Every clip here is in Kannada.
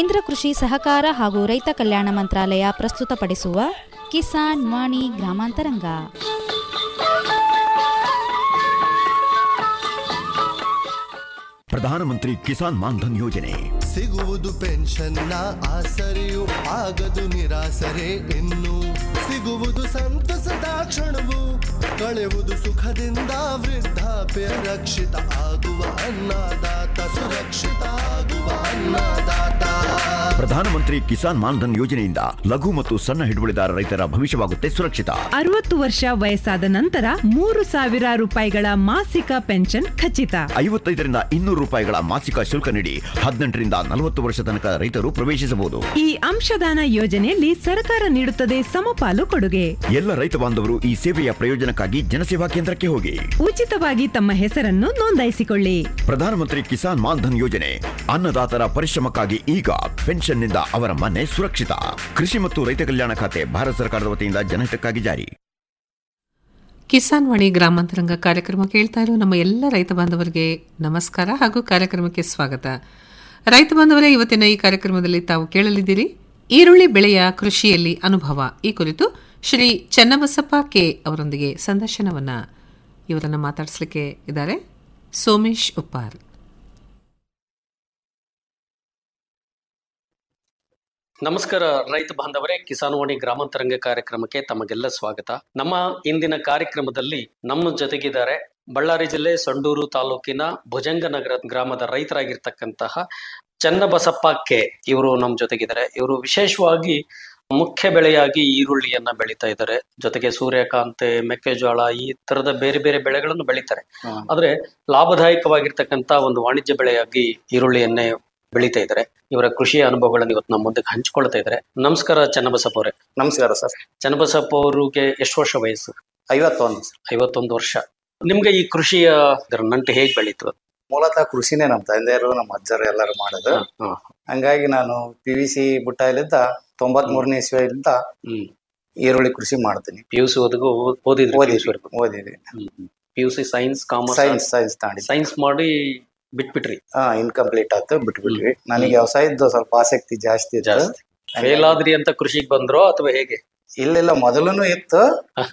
ಕೇಂದ್ರ ಕೃಷಿ ಸಹಕಾರ ಹಾಗೂ ರೈತ ಕಲ್ಯಾಣ ಮಂತ್ರಾಲಯ ಪ್ರಸ್ತುತಪಡಿಸುವ ಕಿಸಾನ್ ವಾಣಿ ಗ್ರಾಮಾಂತರಂಗ ಪ್ರಧಾನಮಂತ್ರಿ ಕಿಸಾನ್ ಮಾನ್ಧನ್ ಯೋಜನೆ ಸಿಗುವುದು ಪೆನ್ಷನ್ನ ಆಸರೆಯು ಆಗದು ನಿರಾಸರೆ ಇನ್ನು ಸಿಗುವುದು ಸಂತಸದ ಕ್ಷಣವು ಕಳೆಯುವುದು ಸುಖದಿಂದ ವೃದ್ಧಾಪ್ಯ ರಕ್ಷಿತ ಆಗುವ ಅನ್ನದಾತ ಸುರಕ್ಷಿತ ಆಗುವ ಅನ್ನದಾತ ಪ್ರಧಾನಮಂತ್ರಿ ಕಿಸಾನ್ ಮಾನ್ಧನ್ ಯೋಜನೆಯಿಂದ ಲಘು ಮತ್ತು ಸಣ್ಣ ಹಿಡುವಳಿದಾರ ರೈತರ ಭವಿಷ್ಯವಾಗುತ್ತೆ ಸುರಕ್ಷಿತ ಅರವತ್ತು ವರ್ಷ ವಯಸ್ಸಾದ ನಂತರ ಮೂರು ಸಾವಿರ ರೂಪಾಯಿಗಳ ಮಾಸಿಕ ಪೆನ್ಷನ್ ಖಚಿತ ಐವತ್ತೈದರಿಂದ ಇನ್ನೂರು ರೂಪಾಯಿಗಳ ಮಾಸಿಕ ಶುಲ್ಕ ನೀಡಿ ಹದಿನೆಂಟರಿಂದ ನಲವತ್ತು ವರ್ಷ ತನಕ ರೈತರು ಪ್ರವೇಶಿಸಬಹುದು ಈ ಅಂಶದಾನ ಯೋಜನೆಯಲ್ಲಿ ಸರ್ಕಾರ ನೀಡುತ್ತದೆ ಸಮಪಾಲು ಕೊಡುಗೆ ಎಲ್ಲ ರೈತ ಬಾಂಧವರು ಈ ಸೇವೆಯ ಪ್ರಯೋಜನಕ್ಕಾಗಿ ಜನಸೇವಾ ಕೇಂದ್ರಕ್ಕೆ ಹೋಗಿ ಉಚಿತವಾಗಿ ತಮ್ಮ ಹೆಸರನ್ನು ನೋಂದಾಯಿಸಿಕೊಳ್ಳಿ ಪ್ರಧಾನಮಂತ್ರಿ ಕಿಸಾನ್ ಮಾನ್ಧನ್ ಯೋಜನೆ ಅನ್ನದಾತರ ಪರಿಶ್ರಮಕ್ಕಾಗಿ ಈಗ ಪೆನ್ಷನ್ನಿಂದ ಅವರ ಮನೆ ಸುರಕ್ಷಿತ ಕೃಷಿ ಮತ್ತು ರೈತ ಕಲ್ಯಾಣ ಖಾತೆ ಭಾರತ ಸರ್ಕಾರದ ವತಿಯಿಂದ ಜನಹಿತಕ್ಕಾಗಿ ಜಾರಿ ಕಿಸಾನ್ ವಾಣಿ ಗ್ರಾಮಾಂತರಂಗ ಕಾರ್ಯಕ್ರಮ ಕೇಳ್ತಾ ಇರೋ ನಮ್ಮ ಎಲ್ಲ ರೈತ ಬಾಂಧವರಿಗೆ ನಮಸ್ಕಾರ ಹಾಗೂ ಕಾರ್ಯಕ್ರಮಕ್ಕೆ ಸ್ವಾಗತ ರೈತ ಬಾಂಧವರೇ ಇವತ್ತಿನ ಈ ಕಾರ್ಯಕ್ರಮದಲ್ಲಿ ತಾವು ಕೇಳಲಿದ್ದೀರಿ ಈರುಳ್ಳಿ ಬೆಳೆಯ ಕೃಷಿಯಲ್ಲಿ ಅನುಭವ ಈ ಕುರಿತು ಶ್ರೀ ಚನ್ನಬಸಪ್ಪ ಕೆ ಅವರೊಂದಿಗೆ ಸಂದರ್ಶನವನ್ನ ಇವರನ್ನ ಮಾತಾಡಿಸ್ಲಿಕ್ಕೆ ಇದ್ದಾರೆ ಸೋಮೇಶ್ ಉಪ್ಪಾರ್ ನಮಸ್ಕಾರ ರೈತ ಬಾಂಧವರೇ ಕಿಸಾನ್ವಾಣಿ ಗ್ರಾಮಾಂತರಂಗ ಕಾರ್ಯಕ್ರಮಕ್ಕೆ ತಮಗೆಲ್ಲ ಸ್ವಾಗತ ನಮ್ಮ ಇಂದಿನ ಕಾರ್ಯಕ್ರಮದಲ್ಲಿ ನಮ್ಮ ಜೊತೆಗಿದ್ದಾರೆ ಬಳ್ಳಾರಿ ಜಿಲ್ಲೆ ಸಂಡೂರು ತಾಲೂಕಿನ ಭುಜಂಗನಗರ ಗ್ರಾಮದ ರೈತರಾಗಿರ್ತಕ್ಕಂತಹ ಚನ್ನಬಸಪ್ಪ ಕೆ ಇವರು ನಮ್ಮ ಜೊತೆಗಿದ್ದಾರೆ ಇವರು ವಿಶೇಷವಾಗಿ ಮುಖ್ಯ ಬೆಳೆಯಾಗಿ ಈರುಳ್ಳಿಯನ್ನ ಬೆಳೀತಾ ಇದ್ದಾರೆ ಜೊತೆಗೆ ಸೂರ್ಯಕಾಂತಿ ಮೆಕ್ಕೆಜೋಳ ಈ ತರದ ಬೇರೆ ಬೇರೆ ಬೆಳೆಗಳನ್ನು ಬೆಳೀತಾರೆ ಆದ್ರೆ ಲಾಭದಾಯಕವಾಗಿರ್ತಕ್ಕಂತ ಒಂದು ವಾಣಿಜ್ಯ ಬೆಳೆಯಾಗಿ ಈರುಳ್ಳಿಯನ್ನೇ ಬೆಳೀತಾ ಇದ್ದಾರೆ ಇವರ ಕೃಷಿಯ ಅನುಭವಗಳನ್ನು ಇವತ್ತು ನಮ್ಮ ಮುಂದೆ ಹಂಚಿಕೊಳ್ತಾ ಇದ್ದಾರೆ ನಮಸ್ಕಾರ ಚನ್ನಬಸಪ್ಪ ಅವರೇ ನಮಸ್ಕಾರ ಸರ್ ಚನ್ನಬಸಪ್ಪ ಅವ್ರಿಗೆ ಎಷ್ಟು ವರ್ಷ ವಯಸ್ಸು ಐವತ್ತೊಂದು ಐವತ್ತೊಂದು ವರ್ಷ ನಿಮ್ಗೆ ಈ ಕೃಷಿಯ ಇದರ ನಂಟು ಹೇಗೆ ಬೆಳೀತು ಮೂಲತಃ ಕೃಷಿನೇ ನಮ್ಮ ತಂದೆಯರು ನಮ್ಮ ಅಜ್ಜರು ಎಲ್ಲರೂ ಮಾಡೋದು ಹ್ಮ್. ಹಂಗಾಗಿ ನಾನು ಪಿ ವಿ ಸಿ ಬುಟ್ಟಾಯಿಲಿದ್ದ ತೊಂಬತ್ ಮೂರನೇ ಇಸ್ವಿಯಿಂದ ಹ್ಮ್ ಈರುಳ್ಳಿ ಕೃಷಿ ಮಾಡ್ತೀನಿ ಪಿ ಯು ಸಿ ಓದಿಗೂ ಓದಿದ್ರಿ ಓದಿದ್ವಿ ಓದಿದ್ವಿ P U C science commerce science science ತಾಂಡಿ ಸೈನ್ಸ್ ಮಾಡಿ ಬಿಟ್ಬಿಟ್ರಿ ಹಾ ಇನ್ಕಂಪ್ಲೀಟ್ ಆಯ್ತು ಬಿಟ್ಬಿಟ್ವಿ ನನಗೆ ವ್ಯವಸಾಯದ ಸ್ವಲ್ಪ ಆಸಕ್ತಿ ಜಾಸ್ತಿ ಇತ್ತು ಜಾಸ್ತಿ ಫೇಲ್ ಆದ್ರಿ ಅಂತ ಕೃಷಿಗೆ ಬಂದ್ರೋ ಅಥವಾ ಹೇಗೆ ಇಲ್ಲ ಇಲ್ಲ ಮೊದಲೂನು ಇತ್ತು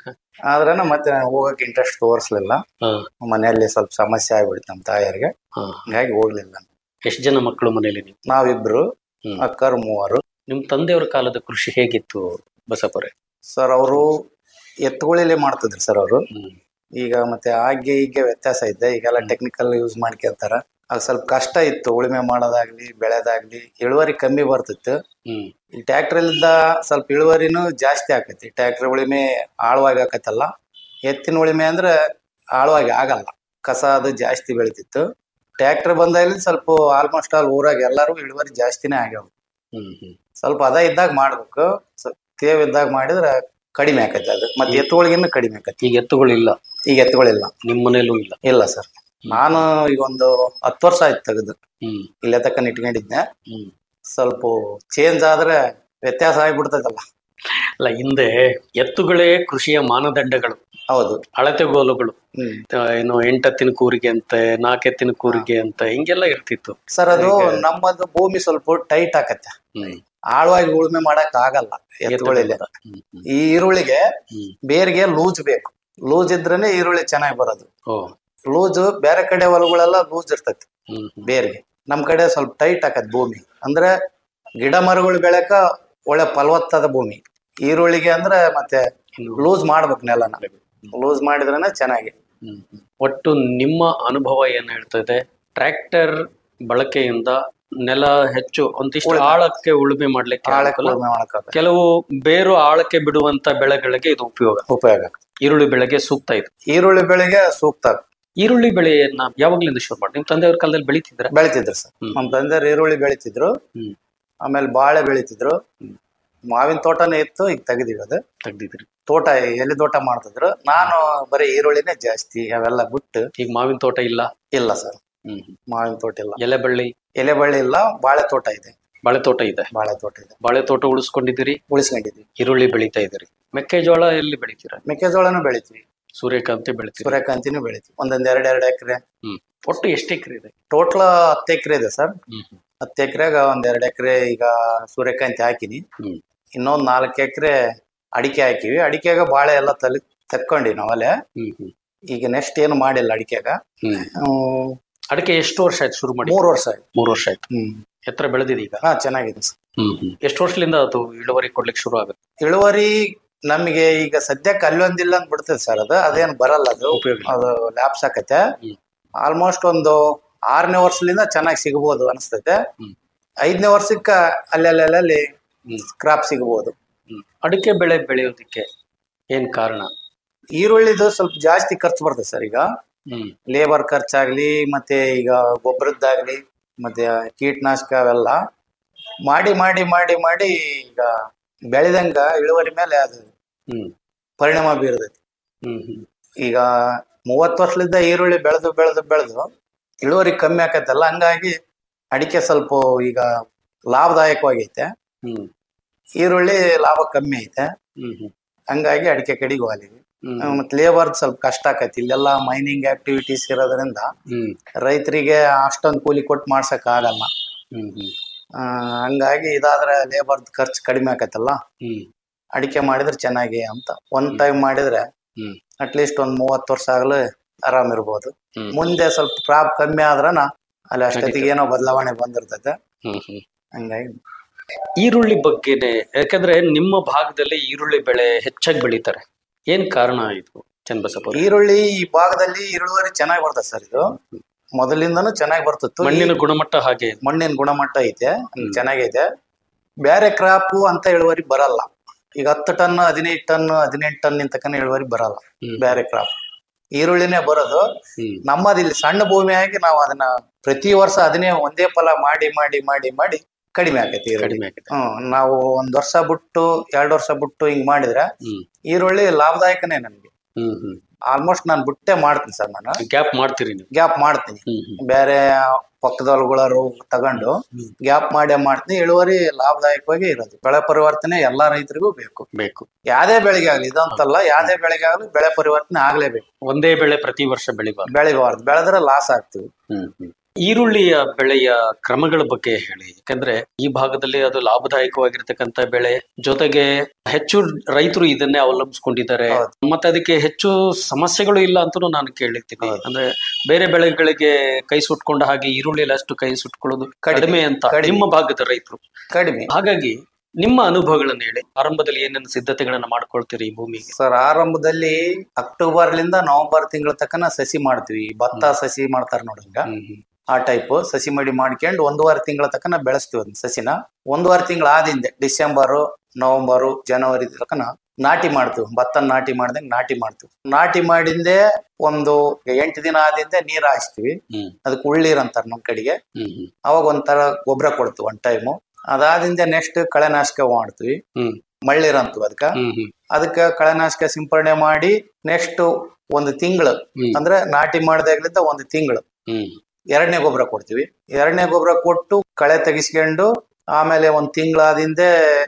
ಆದ್ರೆ ಮತ್ತೆ ನಾನು ಹೋಗಕ್ಕೆ ಇಂಟ್ರೆಸ್ಟ್ ತೋರಿಸ್ಲಿಲ್ಲ ಮನೆಯಲ್ಲಿ ಸ್ವಲ್ಪ ಸಮಸ್ಯೆ ಆಗ್ಬಿಡ್ತು ನಮ್ಮ ತಾಯಿಯರಿಗೆ ಹಂಗಾಗಿ ಹೋಗ್ಲಿಲ್ಲ ಎಷ್ಟು ಜನ ಮಕ್ಕಳು ಮನೇಲಿ ನೀವು ನಾವಿಬ್ರು ಅಕ್ಕರು ಮೂವರು ನಿಮ್ ತಂದೆಯವರ ಕಾಲದ ಕೃಷಿ ಹೇಗಿತ್ತು ಬಸಪ್ಪರೇ ಸರ್ ಅವರು ಎತ್ತುಗಳಿಲೆ ಮಾಡ್ತಿದ್ರು ಸರ್ ಅವರು ಈಗ ಮತ್ತೆ ಆಗ್ಗೆ ಹೀಗೆ ವ್ಯತ್ಯಾಸ ಇದೆ ಈಗೆಲ್ಲ ಟೆಕ್ನಿಕಲ್ ಯೂಸ್ ಮಾಡ್ಕೊಂತಾರ ಆಗ ಸ್ವಲ್ಪ ಕಷ್ಟ ಇತ್ತು ಉಳುಮೆ ಮಾಡೋದಾಗ್ಲಿ ಬೆಳೆದಾಗ್ಲಿ ಇಳುವರಿ ಕಮ್ಮಿ ಬರ್ತಿತ್ತು ಈ ಟ್ರ್ಯಾಕ್ಟರ್ಲಿಂದ ಸ್ವಲ್ಪ ಇಳುವರಿನೂ ಜಾಸ್ತಿ ಆಕೈತಿ ಟ್ರ್ಯಾಕ್ಟರ್ ಉಳುಮೆ ಆಳವಾಗಿ ಆಕತ್ತಲ್ಲ ಎತ್ತಿನ ಉಳುಮೆ ಅಂದ್ರೆ ಆಳವಾಗಿ ಆಗಲ್ಲ ಕಸ ಅದು ಜಾಸ್ತಿ ಬೆಳಿತಿತ್ತು ಟ್ರ್ಯಾಕ್ಟರ್ ಬಂದಾಗಲಿ ಸ್ವಲ್ಪ ಆಲ್ಮೋಸ್ಟ್ ಆಲ್ ಊರಾಗ ಎಲ್ಲರೂ ಇಳುವರಿ ಜಾಸ್ತಿನೇ ಆಗ್ಯಾವ ಸ್ವಲ್ಪ ಅದ ಇದ್ದಾಗ ಮಾಡ್ಬೇಕು ಸ್ವಲ್ಪ ತೇವ್ ಇದ್ದಾಗ ಮಾಡಿದ್ರೆ ಕಡಿಮೆ ಆಕೈತೆ ಅದು ಮತ್ತೆ ಎತ್ತುಗಳಿಗಿನ್ನ ಕಡಿಮೆ ಆಕೈತಿ ಈಗ ಎತ್ತುಗಳಿಲ್ಲ ಈಗ ಎತ್ತುಗಳಿಲ್ಲ ನಿಮ್ ಮನೇಲೂ ಇಲ್ಲ ಇಲ್ಲ ಸರ್ ನಾನು ಈಗ ಒಂದು ಹತ್ತು ವರ್ಷ ಆಯ್ತು ತೆಗೆದು ಇಲ್ಲೇ ತಕ್ಕ ಇಟ್ಕೊಂಡಿದ್ದೆ ಸ್ವಲ್ಪ ಚೇಂಜ್ ಆದ್ರೆ ವ್ಯತ್ಯಾಸ ಆಗ್ಬಿಡ್ತದಲ್ಲ ಅಲ್ಲ ಹಿಂದೆ ಎತ್ತುಗಳೇ ಕೃಷಿಯ ಮಾನದಂಡಗಳು ಹೌದು ಅಳತೆಗೋಲುಗಳು ಆ, ಏನು ಎಂಟತ್ತಿನ ಕೂರಿಗೆ ಅಂತೆ ನಾಲ್ಕೆತ್ತಿನ ಕೂರಿಗೆ ಅಂತ ಹಿಂಗೆಲ್ಲ ಇರ್ತಿತ್ತು ಸರ್ ಅದು ನಮ್ಮದು ಭೂಮಿ ಸ್ವಲ್ಪ ಟೈಟ್ ಆಕತ್ತೆ ಆಳವಾಗಿ ಉಳುಮೆ ಮಾಡಕ್ ಆಗಲ್ಲ ಎತ್ತುಗಳಿಲ್ಲ ಈ ಈರುಳ್ಳಿಗೆ ಬೇರಿಗೆ ಲೂಜ್ ಬೇಕು ಲೂಜ್ ಇದ್ರೇನೆ ಈರುಳ್ಳಿ ಚೆನ್ನಾಗಿ ಬರೋದು ಲೂಜ್ ಬೇರೆ ಕಡೆ ಹೊಲಗಳೆಲ್ಲ ಲೂಜ್ ಇರ್ತೈತಿ ಬೇರಿಗೆ ನಮ್ ಕಡೆ ಸ್ವಲ್ಪ ಟೈಟ್ ಆಕತ್ ಭೂಮಿ ಅಂದ್ರೆ ಗಿಡ ಮರಗಳು ಬೆಳಕ ಒಳ್ಳೆ ಫಲವತ್ತಾದ ಭೂಮಿ ಈರುಳ್ಳಿಗೆ ಅಂದ್ರೆ ಮತ್ತೆ ಲೂಸ್ ಮಾಡ್ಬೇಕು ನೆಲನ ಲೂಸ್ ಮಾಡಿದ್ರೇನೆ ಚೆನ್ನಾಗಿ ಒಟ್ಟು ನಿಮ್ಮ ಅನುಭವ ಏನ್ ಹೇಳ್ತದೆ ಟ್ರ್ಯಾಕ್ಟರ್ ಬಳಕೆಯಿಂದ ನೆಲ ಹೆಚ್ಚು ಒಂದಿಷ್ಟು ಉಳುಮೆ. ಆಳಕ್ಕೆ ಉಳುಮೆ ಮಾಡ್ಲಿಕ್ಕೆ ಆಳಕ್ಕೆ ಅನುಕೂಲ. ಉಳುಮೆ ಮಾಡಕ್ ಆಗಲ್ಲ. ಕೆಲವು ಬೇರು ಆಳಕ್ಕೆ ಬಿಡುವಂತ ಬೆಳೆಗಳಿಗೆ ಇದು ಉಪಯೋಗ ಉಪಯೋಗ ಈರುಳ್ಳಿ ಬೆಳೆಗೆ ಸೂಕ್ತ ಇದು ಈರುಳ್ಳಿ ಬೆಳೆಗೆ ಸೂಕ್ತ ಈರುಳ್ಳಿ ಬೆಳೆಯನ್ನ ಯಾವಾಗ್ಲಿಂದ ಶುರು ಮಾಡಿ ನಿಮ್ ತಂದೆಯವ್ರ ಕಾಲದಲ್ಲಿ ಬೆಳಿತಿದ್ರ ಬೆಳಿತಿದ್ರು ಸರ್ ನಮ್ ತಂದೆ ಈರುಳ್ಳಿ ಬೆಳಿತಿದ್ರು ಆಮೇಲೆ ಬಾಳೆ ಬೆಳಿತಿದ್ರು ಮಾವಿನ ತೋಟನೇ ಇತ್ತು ಈಗ ತೆಗ್ದಿವಿ ಅದು ತೆಗ್ದಿದ್ರಿ ತೋಟ ಎಲೆ ತೋಟ ಮಾಡ್ತಿದ್ರು ನಾನು ಬರೀ ಈರುಳ್ಳಿನೇ ಜಾಸ್ತಿ ಅವೆಲ್ಲ ಬಿಟ್ಟು ಈಗ ಮಾವಿನ ತೋಟ ಇಲ್ಲ ಇಲ್ಲ ಸರ್ ಮಾವಿನ ತೋಟ ಇಲ್ಲ ಎಲೆ ಬಳ್ಳಿ ಎಲೆ ಬಳ್ಳಿ ಇಲ್ಲ ಬಾಳೆ ತೋಟ ಇದೆ ಬಾಳೆ ತೋಟ ಇದೆ ಬಾಳೆ ತೋಟ ಇದೆ ಬಾಳೆ ತೋಟ ಉಳಿಸ್ಕೊಂಡಿದ್ದೀರಿ ಉಳಿಸ್ಕೊಂಡಿದ್ವಿ ಈರುಳ್ಳಿ ಬೆಳಿತಾ ಇದ್ದೀರಿ ಮೆಕ್ಕೆಜೋಳ ಎಲ್ಲಿ ಬೆಳಿತೀರಾ ಮೆಕ್ಕೆಜೋಳನೂ ಬೆಳಿತೀವಿ ಸೂರ್ಯಕಾಂತಿ ಬೆಳಿತೀರಿ ಸೂರ್ಯಕಾಂತಿನೂ ಬೆಳಿತೀವಿ ಒಂದೊಂದ್ ಎರಡ್ ಎರಡು ಎಕರೆ ಹ್ಮ್ ಒಟ್ಟು ಎಷ್ಟು ಎಕರೆ ಇದೆ ಟೋಟಲ್ ಹತ್ತು ಎಕರೆ ಇದೆ ಸರ್ ಹತ್ತು ಎಕರೆಗ ಒಂದ್ ಎರಡ್ ಎಕರೆ ಈಗ ಸೂರ್ಯಕಾಂತಿ ಹಾಕಿನಿ ಹ್ಮ್. ಇನ್ನೊಂದ್ ನಾಲ್ಕು ಎಕರೆ ಅಡಿಕೆ ಹಾಕಿವಿ ಅಡಿಕೆಗ ಬಾಳೆ ಎಲ್ಲ ತಲೆ ತಕ್ಕೊಂಡಿ ನಾವಲ್ಲೇ ಹ್ಮ್ ಹ್ಮ್ ಈಗ ನೆಕ್ಸ್ಟ್ ಏನು ಮಾಡಿಲ್ಲ ಅಡಿಕೆಗ ಹ್ಮ್ ಹ್ಮ್, ಅಡಿಕೆ ಎಷ್ಟು ವರ್ಷ ಆಯ್ತು ಶುರು ಮಾಡಿ ಮೂರು ವರ್ಷ ಆಯ್ತು ಮೂರು ವರ್ಷ ಆಯ್ತು ಹ್ಮ್ ಎತ್ತರ ಬೆಳೆದಿದೆ ಈಗ ಹಾ ಚೆನ್ನಾಗಿದೆ ಸರ್ ಹ್ಮ್ ಹ್ಮ್ ಎಷ್ಟು ವರ್ಷದಿಂದ ಅದು ಇಳುವರಿ ಕೊಡ್ಲಿಕ್ಕೆ ಶುರು ಆಗುತ್ತೆ ಇಳುವರಿ ನಮಗೆ ಈಗ ಸದ್ಯಕ್ಕೆ ಅಲ್ಲೊಂದಿಲ್ಲ ಅಂತ ಬಿಡ್ತದೆ ಸರ್ ಅದು ಅದೇನು ಬರಲ್ಲ ಅದು ಉಪಯೋಗ ಇಲ್ಲ. ಅದು ಲ್ಯಾಬ್ಸ್ ಆಕತ್ತೆ ಹ್ಮ್. ಆಲ್ಮೋಸ್ಟ್ ಒಂದು ಆರನೇ ವರ್ಷದಿಂದ ಚೆನ್ನಾಗಿ ಸಿಗ್ಬೋದು ಅನಿಸ್ತೈತೆ ಹ್ಮ್. ಐದನೇ ವರ್ಷಕ್ಕ ಅಲ್ಲಲ್ಲಿ ಹ್ಮ್. ಕ್ರಾಪ್ ಸಿಗ್ಬೋದು ಹ್ಮ್. ಅಡಿಕೆ ಬೆಳೆ ಬೆಳೆಯೋದಕ್ಕೆ ಏನ್ ಕಾರಣ ಈರುಳ್ಳಿದು ಸ್ವಲ್ಪ ಜಾಸ್ತಿ ಖರ್ಚು ಬರ್ತದೆ ಸರ್ ಈಗ ಹ್ಮ್ ಲೇಬರ್ ಖರ್ಚಾಗ್ಲಿ ಮತ್ತೆ ಈಗ ಗೊಬ್ಬರದ್ದಾಗ್ಲಿ ಮತ್ತೆ ಕೀಟನಾಶಕ ಅವೆಲ್ಲ ಮಾಡಿ ಮಾಡಿ ಮಾಡಿ ಮಾಡಿ ಈಗ ಬೆಳೆದಂಗ ಇಳುವರಿ ಮೇಲೆ ಅದು ಹ್ಮ್ ಪರಿಣಾಮ ಬೀರ್ತೈತಿ ಹ್ಮ್ ಹ್ಮ್ ಈಗ ಮೂವತ್ತು ವರ್ಷದಿಂದ ಈರುಳ್ಳಿ ಬೆಳೆದು ಬೆಳೆದು ಬೆಳೆದು ಇಳುವರಿ ಕಮ್ಮಿ ಆಕತ್ತಲ್ಲ ಹಂಗಾಗಿ ಅಡಿಕೆ ಸ್ವಲ್ಪ ಈಗ ಲಾಭದಾಯಕವಾಗೈತೆ ಹ್ಮ್ ಈರುಳ್ಳಿ ಲಾಭ ಕಮ್ಮಿ ಐತೆ ಹ್ಮ್ ಹ್ಮ್ ಹಂಗಾಗಿ ಅಡಿಕೆ ಕಡೆಗೆ ವಾಲಿವಿ ಹ್ಮ್ ಮತ್ತೆ ಲೇಬರ್ ಸ್ವಲ್ಪ ಕಷ್ಟ ಆಕೈತಿ ಇಲ್ಲೆಲ್ಲ ಮೈನಿಂಗ್ ಆಕ್ಟಿವಿಟೀಸ್ ಇರೋದ್ರಿಂದ ಹ್ಮ್ ರೈತರಿಗೆ ಅಷ್ಟೊಂದು ಕೂಲಿ ಕೊಟ್ಟು ಮಾಡ್ಸಕ್ ಆಗಲ್ಲ ಹ್ಮ್ ಹ್ಮ್ ಆ, ಹಂಗಾಗಿ ಇದಾದ್ರೆ ಲೇಬರ್ ಖರ್ಚು ಕಡಿಮೆ ಆಕತ್ತಲ್ಲ ಹ್ಮ್ ಅಡಿಕೆ ಮಾಡಿದ್ರೆ ಚೆನ್ನಾಗಿ ಅಂತ ಒಂದ್ ಟೈಮ್ ಮಾಡಿದ್ರೆ ಹ್ಮ್. ಅಟ್ಲೀಸ್ಟ್ ಒಂದ್ ಮೂವತ್ತು ವರ್ಷ ಆಗಲೇ ಆರಾಮ್ ಇರ್ಬೋದು ಹ್ಮ್. ಮುಂದೆ ಸ್ವಲ್ಪ ಕ್ರಾಪ್ ಕಮ್ಮಿ ಆದ್ರನ ಅಲ್ಲಿ ಅಷ್ಟೊತ್ತಿಗೆ ಏನೋ ಬದಲಾವಣೆ ಬಂದಿರ್ತೈತೆ ಹ್ಮ್ ಹ್ಮ್ ಹಂಗಾಗಿ ಈರುಳ್ಳಿ ಬಗ್ಗೆನೆ ಯಾಕಂದ್ರೆ ನಿಮ್ಮ ಭಾಗದಲ್ಲಿ ಈರುಳ್ಳಿ ಬೆಳೆ ಹೆಚ್ಚಾಗಿ ಬೆಳೀತಾರೆ ಏನ್ ಕಾರಣ ಇದು ಚನ್ನಬಸಪ್ಪ ಈರುಳ್ಳಿ ಈ ಭಾಗದಲ್ಲಿ ಇಳುವರಿ ಚೆನ್ನಾಗಿ ಬರ್ತದೆ ಸರ್ ಇದು ಮೊದಲಿಂದನೂ ಚೆನ್ನಾಗಿ ಬರ್ತಿತ್ತು ಮಣ್ಣಿನ ಈ ಗುಣಮಟ್ಟ ಹಾಗೆ ಇದೆ. ಮಣ್ಣಿನ ಗುಣಮಟ್ಟ ಐತೆ ಹ್ಮ್. ಚೆನ್ನಾಗೈತೆ ಬೇರೆ ಕ್ರಾಪ್ ಅಂತ ಇಳುವರಿ ಬರಲ್ಲ ಈಗ ಹತ್ತು ಟನ್ ಹದಿನೈದು ಟನ್ ಹದಿನೆಂಟು ಟನ್ ತಕ್ಕನ ಇಳುವರಿ ಬರಲ್ಲ ಹ್ಮ್. ಬೇರೆ ಕ್ರಾಪ್ ಈರುಳ್ಳಿನೇ ಬರೋದು ಹ್ಮ್ ನಮ್ಮದು ಇಲ್ಲಿ ಸಣ್ಣ ಭೂಮಿಯಾಗಿ ನಾವು ಅದನ್ನ ಪ್ರತಿ ವರ್ಷ ಅದನ್ನೇ ಒಂದೇ ಫಲ ಮಾಡಿ ಮಾಡಿ ಮಾಡಿ ಮಾಡಿ ಕಡಿಮೆ ಆಕೈತಿ ಈರುಳ್ಳಿ ಕಡಿಮೆ ಆಗಿದೆ ಹ್ಮ್ ನಾವು ಒಂದ್ ವರ್ಷ ಬಿಟ್ಟು ಎರಡ್ ವರ್ಷ ಬಿಟ್ಟು ಹಿಂಗ್ ಮಾಡಿದ್ರೆ ಹ್ಮ್ ಈರುಳ್ಳಿ ಲಾಭದಾಯಕನೇ ನನ್ಗೆ ಹ್ಮ್ ಹ್ಮ್ ಆಲ್ಮೋಸ್ಟ್ ನಾನು ಬಿಟ್ಟೆ ಮಾಡ್ತೀನಿ ಸರ್ ನಾನು ಗ್ಯಾಪ್ ಮಾಡ್ತೀರಿ ನೀವು ಗ್ಯಾಪ್ ಮಾಡ್ತೀನಿ ಹ್ಮ್ ಹ್ಮ್ ಬೇರೆ ಪಕ್ಕದೊಳಗಳರು ತಗೊಂಡು ಹ್ಮ್. ಗ್ಯಾಪ್ ಮಾಡೇ ಮಾಡ್ತೀನಿ ಇಳುವರಿ ಲಾಭದಾಯಕವಾಗಿ ಇರೋದು ಬೆಳೆ ಪರಿವರ್ತನೆ ಎಲ್ಲಾ ರೈತರಿಗೂ ಬೇಕು ಬೇಕು ಯಾವ್ದೇ ಬೆಳೆಗೆ ಆಗ್ಲಿ ಇದಂತಲ್ಲ ಯಾವ್ದೇ ಬೆಳೆಗೆ ಆಗ್ಲಿ ಬೆಳೆ ಪರಿವರ್ತನೆ ಆಗ್ಲೇಬೇಕು ಒಂದೇ ಬೆಳೆ ಪ್ರತಿ ವರ್ಷ ಬೆಳಿಬಾರ್ದು ಬೆಳಿಬಾರ್ದು ಬೆಳೆದ್ರೆ ಲಾಸ್ ಆಗ್ತೀವಿ ಹ್ಮ್ ಹ್ಮ್. ಈರುಳ್ಳಿಯ ಬೆಳೆಯ ಕ್ರಮಗಳ ಬಗ್ಗೆ ಹೇಳಿ ಯಾಕಂದ್ರೆ ಈ ಭಾಗದಲ್ಲಿ ಅದು ಲಾಭದಾಯಕವಾಗಿರ್ತಕ್ಕಂಥ ಬೆಳೆ ಜೊತೆಗೆ ಹೆಚ್ಚು ರೈತರು ಇದನ್ನೇ ಅವಲಂಬಿಸ್ಕೊಂಡಿದ್ದಾರೆ ಹೌದು. ಮತ್ತೆ ಅದಕ್ಕೆ ಹೆಚ್ಚು ಸಮಸ್ಯೆಗಳು ಇಲ್ಲ ಅಂತಲೂ ನಾನು ಕೇಳಿರ್ತೀನಿ ಹೌದು. ಅಂದ್ರೆ ಬೇರೆ ಬೆಳೆಗಳಿಗೆ ಕೈ ಸುಟ್ಕೊಂಡ ಹಾಗೆ ಈರುಳ್ಳಿಯಲ್ಲಿ ಅಷ್ಟು ಕೈ ಸುಟ್ಕೊಳ್ಳೋದು ಕಡಿಮೆ. ಕಡಿಮೆ ಅಂತ ಕಡಿಮೆ. ನಿಮ್ಮ ಭಾಗದ ರೈತರು ಕಡಿಮೆ ಹಾಗಾಗಿ ನಿಮ್ಮ ಅನುಭವಗಳನ್ನು ಹೇಳಿ ಆರಂಭದಲ್ಲಿ ಏನೇನು ಸಿದ್ಧತೆಗಳನ್ನ ಮಾಡ್ಕೊಳ್ತೀರಿ ಈ ಭೂಮಿಗೆ ಸರ್ ಆರಂಭದಲ್ಲಿ ಅಕ್ಟೋಬರ್ಲಿಂದ ನವೆಂಬರ್ ತಿಂಗಳ ತನಕ ಸಸಿ ಮಾಡ್ತೀವಿ ಭತ್ತ ಸಸಿ ಮಾಡ್ತಾರ ನೋಡಂಗ ಹ್ಮ್ ಹ್ಮ್. ಆ ಟೈಪ್ ಸಸಿ ಮಡಿ ಮಾಡ್ಕೊಂಡು ಒಂದೂವರೆ ತಿಂಗಳ ತನಕ ಬೆಳೆಸ್ತೀವಿ ಅದನ್ನ ಸಸಿನ ಒಂದೂವರೆ ತಿಂಗಳ ಆದಿಂದೆ ಡಿಸೆಂಬರು ನವೆಂಬರು ಜನವರಿ ತನಕ ನಾಟಿ ಮಾಡ್ತೀವಿ ಭತ್ತ ನಾಟಿ ಮಾಡ್ದಂಗೆ ನಾಟಿ ಮಾಡ್ತೀವಿ ನಾಟಿ ಮಾಡಿಂದೆ ಒಂದು ಎಂಟು ದಿನ ಆದಿಂದೆ ನೀರ್ ಹಾಯಿಸ್ತೀವಿ ಹ್ಮ್ ಅದಕ್ಕೆ ಉಳ್ಳೀರ್ ಅಂತಾರ ನಮ್ ಕಡೆಗೆ ಹ್ಮ್ ಹ್ಮ್ ಅವಾಗ ಒಂಥರ ಗೊಬ್ಬರ ಕೊಡ್ತೀವಿ ಒಂದ್ ಟೈಮು ಅದಾದಿಂದ ನೆಕ್ಸ್ಟ್ ಕಳೆನಾಶಕ ಮಾಡ್ತೀವಿ ಹ್ಮ್. ಮಳ್ಳಿರ್ ಅಂತೀವಿ ಅದಕ್ಕ ಹ್ಮ್ ಹ್ಮ್ ಅದಕ್ಕೆ ಕಳೆನಾಶಕ ಸಿಂಪರಣೆ ಮಾಡಿ ನೆಕ್ಸ್ಟ್ ಒಂದು ತಿಂಗಳು ಹ್ಮ್. ಅಂದ್ರೆ ನಾಟಿ ಮಾಡ್ದಾಗ್ಲಿಂದ ಒಂದು ತಿಂಗಳು ಹ್ಮ್ ಎರಡನೇ ಗೊಬ್ಬರ ಕೊಡ್ತೀವಿ ಎರಡನೇ ಗೊಬ್ಬರ ಕೊಟ್ಟು ಕಳೆ ತೆಗಿಸ್ಕೊಂಡು ಆಮೇಲೆ ಒಂದ್ ತಿಂಗಳಾದಿಂದೆ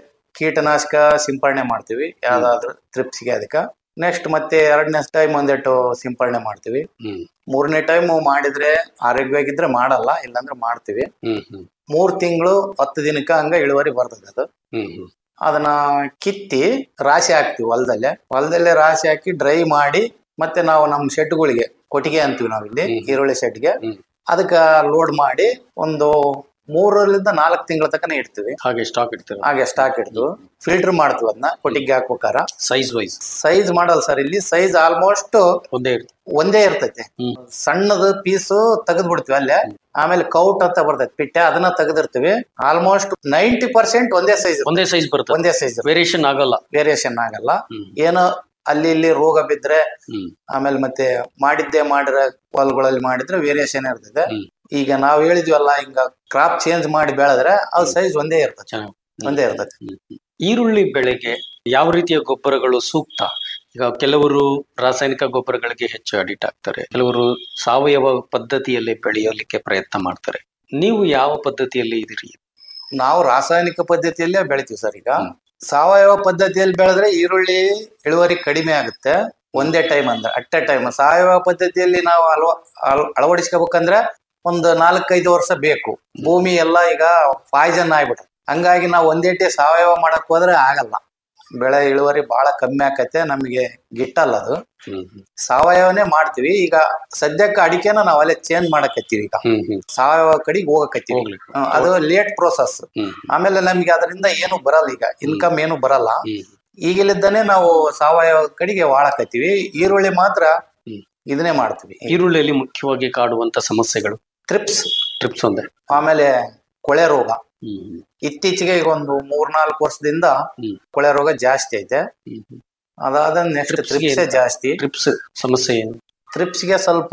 ಕೀಟನಾಶಕ ಸಿಂಪರಣೆ ಮಾಡ್ತೀವಿ ಯಾವ್ದಾದ್ರು ತ್ರಿಪ್ಸಿಗೆ ಅದಕ್ಕೆ ನೆಕ್ಸ್ಟ್ ಮತ್ತೆ ಎರಡನೇ ಟೈಮ್ ಒಂದೆಟ್ಟು ಸಿಂಪರಣೆ ಮಾಡ್ತೀವಿ ಹ್ಮ್ ಮೂರನೇ ಟೈಮ್ ಮಾಡಿದ್ರೆ ಆರೋಗ್ಯವಾಗಿದ್ರೆ ಮಾಡಲ್ಲ ಇಲ್ಲಾಂದ್ರೆ ಮಾಡ್ತೀವಿ ಹ್ಮ್ ಹ್ಮ್ ಮೂರ್ ತಿಂಗಳು ಹತ್ತು ದಿನಕ್ಕ ಹಂಗ ಇಳುವರಿ ಬರ್ತದೆ ಅದು ಹ್ಮ್ ಹ್ಮ್ ಅದನ್ನ ಕಿತ್ತಿ ರಾಶಿ ಹಾಕ್ತಿವಿ ಹೊಲದಲ್ಲೇ ಹೊಲದಲ್ಲೇ ರಾಶಿ ಹಾಕಿ ಡ್ರೈ ಮಾಡಿ ಮತ್ತೆ ನಾವು ನಮ್ಮ ಶೆಡ್ಗಳಿಗೆ ಕೊಟ್ಟಿಗೆ ಅಂತೀವಿ ನಾವಿಲ್ಲಿ ಹ್ಮ್. ಈರುಳ್ಳಿ ಶೆಡ್ಗೆ ಹ್ಮ್. ಅದಕ್ಕ ಲೋಡ್ ಮಾಡಿ ಒಂದು ಮೂರರಿಂದ ನಾಲ್ಕು ತಿಂಗಳ ತನಕ ಇಡ್ತೀವಿ ಹಾಗೆ ಸ್ಟಾಕ್ ಇಡ್ತೀರ ಹಾಗೆ ಸ್ಟಾಕ್ ಹಿಡ್ದು ಫಿಲ್ಟರ್ ಮಾಡ್ತೀವಿ ಅದನ್ನ ಕೊಟ್ಟಿಗೆ ಹಾಕ್ಬೇಕಾರ ಸೈಜ್ ವೈಸ್ ಸೈಜ್ ಮಾಡಲ್ಲ ಸರ್ ಇಲ್ಲಿ ಸೈಜ್ ಆಲ್ಮೋಸ್ಟ್ ಒಂದೇ ಇರ್ತದೆ ಒಂದೇ ಇರ್ತೈತೆ ಹ್ಮ್. ಸಣ್ಣದು ಪೀಸು ತೆಗೆದ್ ಬಿಡ್ತೀವಿ ಅಲ್ಲೇ ಆಮೇಲೆ ಕೌಟ್ ಅಂತ ಬರ್ತೈತೆ ಪಿಟ್ಟೆ ಅದನ್ನ ತೆಗೆದಿರ್ತೀವಿ ಆಲ್ಮೋಸ್ಟ್ ನೈಂಟಿ ಪರ್ಸೆಂಟ್ ಒಂದೇ ಸೈಜ್ ಒಂದೇ ಸೈಜ್ ಬರ್ತದೆ ಒಂದೇ ಸೈಜ್ ವೇರಿಯೇಷನ್ ಆಗಲ್ಲ ವೇರಿಯೇಷನ್ ಆಗಲ್ಲ ಹ್ಮ್. ಏನೋ ಅಲ್ಲಿ ಇಲ್ಲಿ ರೋಗ ಬಿದ್ರೆ ಹ್ಮ್ ಆಮೇಲೆ ಮತ್ತೆ ಮಾಡಿದ್ದೆ ಮಾಡಿರೋ ಹೊಲಗಳಲ್ಲಿ ಮಾಡಿದ್ರೆ ವೇರಿಯೇಷನ್ ಇರ್ತದೆ ಹ್ಮ್. ಈಗ ನಾವ್ ಹೇಳಿದ್ವಲ್ಲ ಹಿಂಗ ಕ್ರಾಪ್ ಚೇಂಜ್ ಮಾಡಿ ಬೆಳೆದ್ರೆ ಅದು ಸೈಜ್ ಒಂದೇ ಇರ್ತದೆ ಚೆನ್ನಾಗಿ ಒಂದೇ ಇರ್ತದೆ ಈರುಳ್ಳಿ ಬೆಳೆಗೆ ಯಾವ ರೀತಿಯ ಗೊಬ್ಬರಗಳು ಸೂಕ್ತ ಈಗ ಕೆಲವರು ರಾಸಾಯನಿಕ ಗೊಬ್ಬರಗಳಿಗೆ ಹೆಚ್ಚು ಅಡಿಟ್ ಆಗ್ತಾರೆ ಕೆಲವರು ಸಾವಯವ ಪದ್ಧತಿಯಲ್ಲಿ ಬೆಳೆಯಲಿಕ್ಕೆ ಪ್ರಯತ್ನ ಮಾಡ್ತಾರೆ ನೀವು ಯಾವ ಪದ್ಧತಿಯಲ್ಲಿ ಇದೀರಿ ನಾವು ರಾಸಾಯನಿಕ ಪದ್ಧತಿಯಲ್ಲೇ ಬೆಳಿತೀವಿ ಸರ್ ಈಗ ಹ್ಮ್. ಸಾವಯವ ಪದ್ಧತಿಯಲ್ಲಿ ಬೆಳೆದ್ರೆ ಈರುಳ್ಳಿ ಇಳುವರಿ ಕಡಿಮೆ ಆಗುತ್ತೆ ಒಂದೇ ಟೈಮ್ ಅಂದ್ರೆ ಅಟ್ ಎ ಟೈಮ್ ಸಾವಯವ ಪದ್ಧತಿಯಲ್ಲಿ ನಾವು ಅಳವ ಅಳ- ಅಳವಡಿಸ್ಕೋಬೇಕಂದ್ರೆ ಒಂದು ನಾಲ್ಕೈದು ವರ್ಷ ಬೇಕು ಭೂಮಿ ಎಲ್ಲ ಈಗ ಪಾಯ್ಸನ್ ಆಗ್ಬಿಟ್ರೆ ಹಂಗಾಗಿ ನಾವು ಒಂದೇಟಿ ಸಾವಯವ ಮಾಡಕ್ ಹೋದ್ರೆ ಆಗಲ್ಲ ಬೆಳೆ ಇಳುವರಿ ಬಹಳ ಕಮ್ಮಿ ಆಕೈತೆ ನಮಗೆ ಗಿಟ್ಟಲ್ಲ ಅದು ಹ್ಮ್ ಹ್ಮ್ ಸಾವಯವನೇ ಮಾಡ್ತೀವಿ ಈಗ ಸದ್ಯಕ್ಕೆ ಅಡಿಕೆನ ನಾವ್ ಅಲ್ಲೇ ಚೇಂಜ್ ಮಾಡಕತ್ತೀವಿ ಈಗ ಹ್ಮ್ ಹ್ಮ್ ಸಾವಯವ ಕಡೆಗೆ ಹೋಗಕತ್ತೀವಿ ಹೋಗ್ಲಿ ಹ್ಮ್, ಅದು ಲೇಟ್ ಪ್ರೋಸೆಸ್ ಹ್ಮ್ ಆಮೇಲೆ ನಮ್ಗೆ ಅದರಿಂದ ಏನು ಬರಲ್ಲ ಈಗ ಇನ್ಕಮ್ ಏನು ಬರಲ್ಲ ಹ್ಮ್ ಈಗಲಿದ್ದಾನೆ ನಾವು ಸಾವಯವ ಕಡೆಗೆ ವಾಳಕತ್ತೀವಿ ಈರುಳ್ಳಿ ಮಾತ್ರ ಹ್ಮ್. ಇದನ್ನೇ ಮಾಡ್ತೀವಿ ಈರುಳ್ಳಿಯಲ್ಲಿ ಮುಖ್ಯವಾಗಿ ಕಾಡುವಂತ ಸಮಸ್ಯೆಗಳು ಟ್ರಿಪ್ಸ್ ಟ್ರಿಪ್ಸ್ ಒಂದೇ ಆಮೇಲೆ ಕೊಳೆ ರೋಗ ಹ್ಮ್ ಹ್ಮ್ ಇತ್ತೀಚೆಗೆ ಈಗ ಒಂದು ಮೂರ್ನಾಲ್ಕು ವರ್ಷದಿಂದ ಹ್ಮ್. ಕೊಳೆ ರೋಗ ಜಾಸ್ತಿ ಐತೆ ಹ್ಮ್ ಹ್ಮ್ ಅದಾದ ನೆಕ್ಸ್ಟ್ Thrips ಗೆ ತ್ರಿಪ್ಸೇ ಏನು? ಜಾಸ್ತಿ ಟ್ರಿಪ್ಸ್ ಸಮಸ್ಯೆ ಏನು ತ್ರಿಪ್ಸ್ಗೆ ಸ್ವಲ್ಪ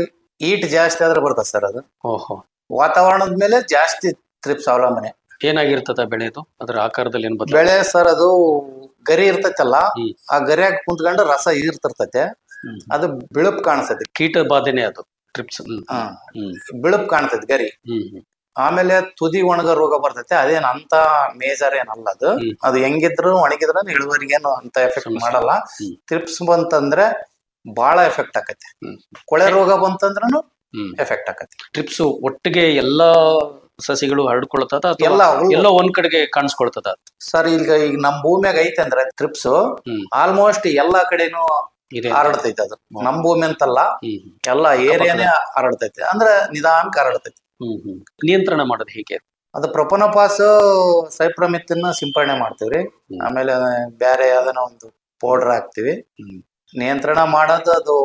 ಈಟ್ ಜಾಸ್ತಿ ಆದ್ರೆ ಬರ್ತದೆ ಸರ್ ಅದು ಓಹೋ ವಾತಾವರಣದ ಮೇಲೆ ಜಾಸ್ತಿ ತ್ರಿಪ್ಸ್ ಅವಲಂಬನೆ ಏನಾಗಿರ್ತದ ಬೆಳೆದು ಅದರ ಆಕಾರದಲ್ಲಿ ಏನು ಬದಲ ಬೆಳೆ ಸರ್ ಅದು ಗರಿ ಇರ್ತೈತಲ್ಲ ಹ್ಮ್. ಆ ಗರಿಯಾಗ ಕುಂತ್ಕೊಂಡು ರಸ ಈರ್ತಿರ್ತೈತೆ ಹ್ಮ್. ಅದು ಬಿಳುಪ್ ಕಾಣಿಸ್ತೈತಿ ಕೀಟ ಬಾಧೆನೆ ಅದು ಟ್ರಿಪ್ಸ್ ಹ್ಮ್ ಹಾ ಹ್ಮ್ ಬಿಳುಪ್ ಕಾಣ್ತೈತಿ ಗರಿ ಹ್ಮ್ ಹ್ಮ್ ಆಮೇಲೆ ತುದಿ ಒಣಗ ರೋಗ ಬರ್ತೈತೆ ಅದೇನ್ ಅಂತ ಮೇಜರ್ ಏನಲ್ಲ ಅದು ಹ್ಮ್. ಅದು ಹೆಂಗಿದ್ರು ಒಣಗಿದ್ರು ಇಳುವರಿಗೇನು ಅಂತ ಎಫೆಕ್ಟ್ ಸಮಸ್ಯೆ. ಮಾಡಲ್ಲ ಹ್ಮ್. ತ್ರಿಪ್ಸ್ ಬಂತಂದ್ರೆ ಬಹಳ ಎಫೆಕ್ಟ್ ಆಕತಿ ಹ್ಮ್. ಕೊಳೆ ರೋಗ ಬಂತಂದ್ರೂ ಹ್ಮ್ ಎಫೆಕ್ಟ್ ಆಕತಿ ಟ್ರಿಪ್ಸ್ ಒಟ್ಟಿಗೆ ಎಲ್ಲಾ ಸಸಿಗಳು ಹರಡ್ಕೊಳ್ತದ ಅಥವಾ ಎಲ್ಲ ಹುಲ್ಲು- ಎಲ್ಲೋ ಒಂದ್ ಕಡೆಗೆ ಕಾಣಿಸ್ಕೊಳ್ತದ ಸರ್ ಈಗ ಈಗ ನಮ್ ಭೂಮಿಯಾಗ ಐತೆ ಅಂದ್ರೆ ತ್ರಿಪ್ಸ್ ಹ್ಮ್. ಆಲ್ಮೋಸ್ಟ್ ಎಲ್ಲಾ ಕಡೆನೂ ಇದೆ ಹರಡ್ತೈತೆ ಅದು ನಮ್ ಭೂಮಿ ಅಂತಲ್ಲ ಹ್ಮ್ ಹ್ಮ್. ಎಲ್ಲಾ ಏರಿಯಾನೇ ಹರಡ್ತೈತೆ ಅಂದ್ರೆ ನಿಧಾನಕ್ಕೆ ಹರಡ್ತೈತಿ ಹ್ಮ್ ಹ್ಮ್ ನಿಯಂತ್ರಣ ಮಾಡೋದು ಹೇಗೆ ಅದು ಪ್ರೊಪನೋಪಾಸ್ ಸೈಪ್ರಮಿತ್ತನ್ನ ಸಿಂಪರಣೆ ಮಾಡ್ತೀವ್ರಿ ಹ್ಮ್. ಆಮೇಲೆ ಬೇರೆ ಯಾವ್ದನ ಒಂದು ಪೌಡರ್ ಹಾಕ್ತಿವಿ ಹ್ಮ್. ನಿಯಂತ್ರಣ ಮಾಡೋದು ಅದು